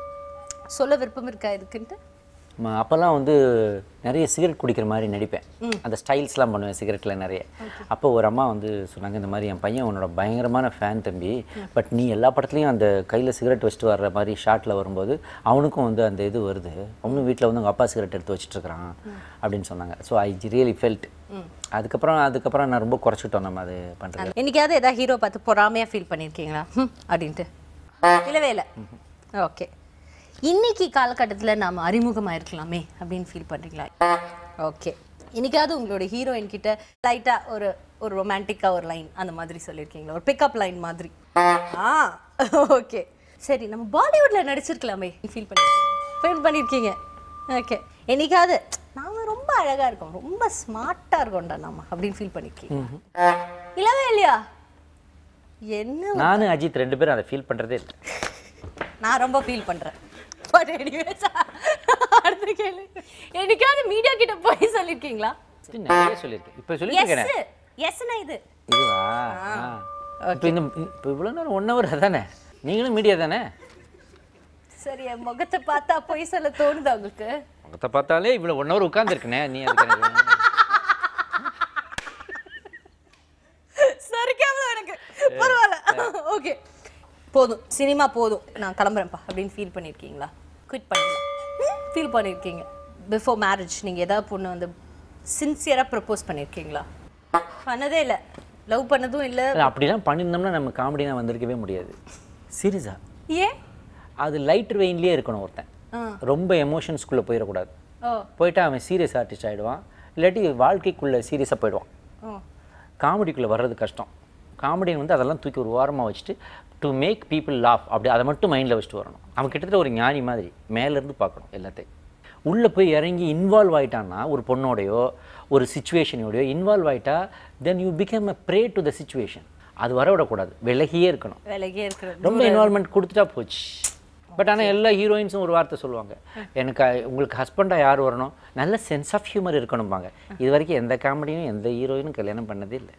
சொல்ல விருப்பம் இருக்கா இதுக்குன்ட்டு ம- அப்போல்லாம் வந்து நிறைய சிகரெட் குடிக்கிற மாதிரி நடிப்பேன் அந்த ஸ்டைல்ஸ்லாம் பண்ணுவேன் சிகரெட்டில் நிறைய அப்போ ஒரு அம்மா வந்து சொன்னாங்க இந்த மாதிரி என் பையன் உன்னோட பயங்கரமான ஃபேன் தம்பி பட் நீ எல்லா படத்துலையும் அந்த கையில் சிகரெட் வச்சுட்டு வர்ற மாதிரி ஷார்ட்டில் வரும்போது அவனுக்கும் வந்து அந்த இது வருது அவனும் வீட்டில் வந்து அவங்க அப்பா சிகரெட் எடுத்து வச்சுட்டு இருக்கிறான் அப்படின்னு சொன்னாங்க ஸோ ஐ ரியலி ஃபெல்ட் அதுக்கப்புறம் அதுக்கப்புறம் நான் ரொம்ப குறைச்சிட்டோம் நம்ம அது பண்ணுறது என்னைக்காவது ஏதாவது ஹீரோ பார்த்து பொறாமையா ஃபீல் பண்ணியிருக்கீங்களா ஹம், அப்படின்ட்டு இல்லவே இல்லை ஓகே இன்னைக்கு காலகட்டத்துல நாம அறிமுகமா இருக்கலாமே அப்படின்னு ஃபீல் பண்றீங்களா ஓகே இன்னைக்காவது உங்களோட ஹீரோயின் கிட்ட லைட்டா ஒரு ஒரு ரொமான்டிக்கா ஒரு லைன் அந்த மாதிரி சொல்லியிருக்கீங்களா ஒரு பிக்கப் லைன் மாதிரி ஆ ஓகே சரி நம்ம பாலிவுட்ல நடிச்சிருக்கலாமே ஃபீல் பண்ணிருக்கீங்க ஃபீல் பண்ணியிருக்கீங்க ஓகே என்னைக்காவது நாங்க ரொம்ப அழகா இருக்கும் ரொம்ப ஸ்மார்ட்டா இருக்கும்டா நம்ம அப்படின்னு ஃபீல் பண்ணிருக்கீங்க இல்லவே இல்லையா என்ன நானும் அஜித் ரெண்டு பேரும் அதை ஃபீல் பண்ணுறதே இல்லை நான் ரொம்ப ஃபீல் பண்றேன் பட் எனிவேஸ் அடுத்த கேள்வி என்னைக்காவது மீடியா கிட்ட போய் சொல்லிருக்கீங்களா இது நிறைய சொல்லியிருக்கேன் இப்போ சொல்லியிருக்கேன் எஸ் எஸ்னா இது இதுவா இப்போ இந்த இப்போ இவ்வளோ நேரம் ஒன் ஹவர் தானே நீங்களும் மீடியா தானே சரி என் முகத்தை பார்த்தா பொய் சொல்ல தோணுதா உங்களுக்கு முகத்தை பார்த்தாலே இவ்வளோ ஒன் ஹவர் உட்காந்துருக்கனே நீ அதுக்கு எனக்கு சரிக்காம எனக்கு பரவாயில்ல ஓகே போதும் சினிமா போதும் நான் கிளம்புறேன்ப்பா அப்படின்னு ஃபீல் பண்ணியிருக்கீங்களா குவிட் பண்ணீங்களா ஃபீல் பண்ணியிருக்கீங்க பிஃபோர் மேரேஜ் நீங்கள் ஏதாவது பொண்ணு வந்து சின்சியராக ப்ரப்போஸ் பண்ணியிருக்கீங்களா பண்ணதே இல்லை லவ் பண்ணதும் இல்லை இல்ல, அப்படிலாம் பண்ணியிருந்தோம்னா நம்ம காமெடினா வந்திருக்கவே முடியாது சீரியஸா ஏன் அது லைட் வெயின்லேயே இருக்கணும் ஒருத்தன் ஆ. ரொம்ப எமோஷன்ஸ்குள்ளே போயிடக்கூடாது ஓ போயிட்டா அவன் சீரியஸ் ஆர்டிஸ்ட் ஆகிடுவான் இல்லாட்டி வாழ்க்கைக்குள்ளே சீரியஸாக போயிடுவான் ஓ காமெடிக்குள்ளே வர்றது கஷ்டம் காமெடியன் வந்து அதெல்லாம் தூக்கி ஒரு வாரமாக வச்சுட்டு டு மேக் பீப்புள் லாஃப் அப்படி அதை மட்டும் மைண்டில் வச்சுட்டு வரணும் அவன் கிட்டத்தட்ட ஒரு ஞானி மாதிரி மேலேருந்து பார்க்கணும் எல்லாத்தையும் உள்ளே போய் இறங்கி இன்வால்வ் ஆயிட்டான்னா ஒரு பொண்ணோடையோ ஒரு சுச்சுவேஷனோடையோ இன்வால்வ் ஆயிட்டா then you become a prey to the situation அது வரவிடக்கூடாது விலகியே இருக்கணும் விலகியே இருக்கிறது ரொம்ப இன்வால்மெண்ட் கொடுத்துட்டா போச்சு பட் ஆனால் எல்லா ஹீரோயின்ஸும் ஒரு வார்த்தை சொல்லுவாங்க எனக்கு அஹ், உங்களுக்கு ஹஸ்பண்டாக யார் வரணும் நல்ல சென்ஸ் ஆஃப் ஹியூமர் இருக்கணும்பாங்க இது வரைக்கும் எந்த காமெடியும் எந்த ஹீரோயினும் கல்யாணம் பண்ணதே இல்லை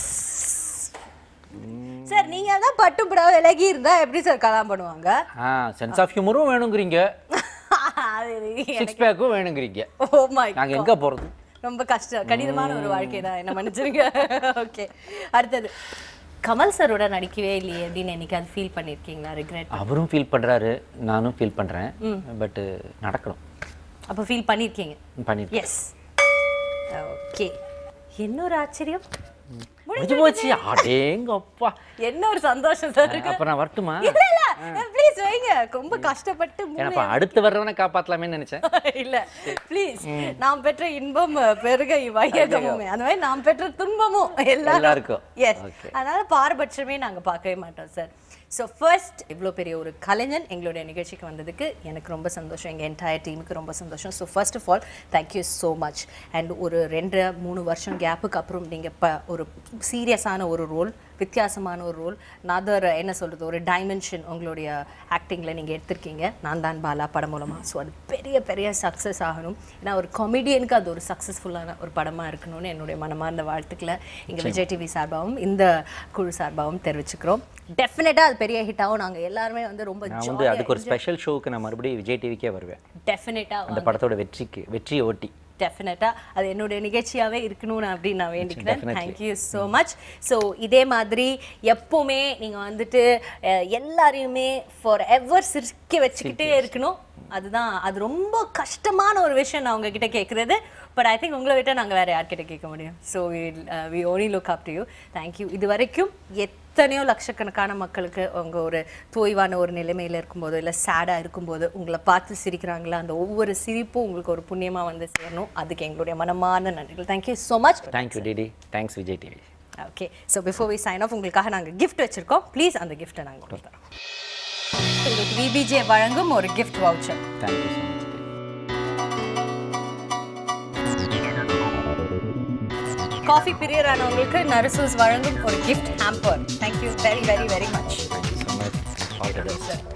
சார் நீங்க தான் பட்டு புடவை விலகி இருந்தா எப்படி சார் கல்யாணம் பண்ணுவாங்க ஆ சென்ஸ் ஆஃப் ஹியூமரும் வேணுங்கிறீங்க அது சிக்ஸ் பேக்கும் வேணுங்கிறீங்க ஓ மை நாங்கள் எங்கே போகிறது ரொம்ப கஷ்டம் கடினமான ஒரு வாழ்க்கை தான் என்ன மன்னிச்சிருங்க ஓகே அடுத்தது கமல் சரோட நடிக்கவே இல்லையே அப்படின்னு என்னைக்காவது ஃபீல் பண்ணியிருக்கீங்களா ரிக்ரெட் அவரும் ஃபீல் பண்ணுறாரு நானும் ஃபீல் பண்ணுறேன் பட்டு நடக்கணும் அப்போ ஃபீல் பண்ணியிருக்கீங்க பண்ணிருக்கேன் எஸ் ஓகே என்ன ஒரு ஆச்சரியம் முடிஞ்சு போச்சு அடேங்கப்பா என்ன ஒரு சந்தோஷம் சார் அப்போ நான் வரட்டுமா இல்ல இல்ல ப்ளீஸ் வைங்க ரொம்ப கஷ்டப்பட்டு மூளை- ஏன்னாப்பா அடுத்து வர்றவனை காப்பாற்றலாமேன்னு நினச்சேன் இல்ல ப்ளீஸ் நாம் பெற்ற இன்பம் பெருக வையகமுமே அந்த மாதிரி நாம் பெற்ற துன்பமும் எல்லாருக்கும். எஸ் அதனால பாரபட்சமே நாங்க பார்க்கவே மாட்டோம் சார் ஸோ ஃபர்ஸ்ட் இவ்வளோ பெரிய ஒரு கலைஞன் எங்களுடைய நிகழ்ச்சிக்கு வந்ததுக்கு எனக்கு ரொம்ப சந்தோஷம் எங்கள் என்டையர் டீமுக்கு ரொம்ப சந்தோஷம் so first of all thank you so much and ஒரு ரெண்டு மூணு வருஷம் கேப்புக்கு அப்புறம் நீங்கள் இப்போ ஒரு சீரியஸான ஒரு ரோல் வித்தியாசமான ஒரு ரோல் நதர் என்ன சொல்கிறது ஒரு டைமென்ஷன் உங்களுடைய ஆக்டிங்கில் நீங்கள் எடுத்திருக்கீங்க நான் தான் பாலா படம் மூலமாக ஸோ அது பெரிய பெரிய சக்ஸஸ் ஆகணும் ஏன்னா ஒரு காமெடியனுக்கு அது ஒரு சக்ஸஸ்ஃபுல்லான ஒரு படமாக இருக்கணும்னு என்னுடைய மனமார்ந்த வாழ்த்துக்களை இங்கே விஜய் டிவி சார்பாகவும் இந்த குழு சார்பாகவும் தெரிவிச்சுக்கிறோம் டெஃபினட்டாக அது பெரிய ஹிட் ஆகும் நாங்கள் எல்லாருமே வந்து ரொம்ப நான் வந்து அதுக்கு ஒரு ஸ்பெஷல் ஷோவுக்கு நான் மறுபடியும் விஜய் டிவிக்கே வருவேன் டெஃபினட்டாக அந்த படத்தோட வெற்றிக்கு வெற்றியை ஓட்டி டெஃபினட்டாக அது என்னுடைய நிகழ்ச்சியாகவே இருக்கணும்னு அப்படின்னு நான் வேண்டிக்கிறேன் Definitely. Thank you so much so இதே மாதிரி எப்போவுமே நீங்கள் வந்துட்டு அஹ், எல்லாரையுமே ஃபார் எவர் சிரிக்க வச்சுக்கிட்டே இருக்கணும் அதுதான் அது ரொம்ப கஷ்டமான ஒரு விஷயம் நான் உங்ககிட்ட கேட்குறது பட் ஐ திங்க் உங்களை விட்ட நாங்கள் வேறு யார்கிட்ட கேட்க முடியும் so we only look up to you thank you இது வரைக்கும் எத்தனையோ லட்சக்கணக்கான மக்களுக்கு அவங்க ஒரு தோய்வான ஒரு நிலைமையில் இருக்கும்போது இல்லை சேடாக இருக்கும்போது உங்களை பார்த்து சிரிக்கிறாங்களா அந்த ஒவ்வொரு சிரிப்பும் உங்களுக்கு ஒரு புண்ணியமாக வந்து சேரணும் அதுக்கு எங்களுடைய மனமான நன்றிகள் thank you so much thank you DD thanks Vijay TV okay so before we sign off உங்களுக்காக நாங்கள் கிஃப்ட் வச்சுருக்கோம் ப்ளீஸ் அந்த கிஃப்ட்டை நாங்கள் கொடுத்துறோம் உங்களுக்கு விபிஜே வழங்கும் ஒரு gift voucher thank you so much coffee பிரியரானவங்களுக்கு நரசூஸ் வழங்கும் ஒரு gift hamper thank you very very very much thank you so much all the best sir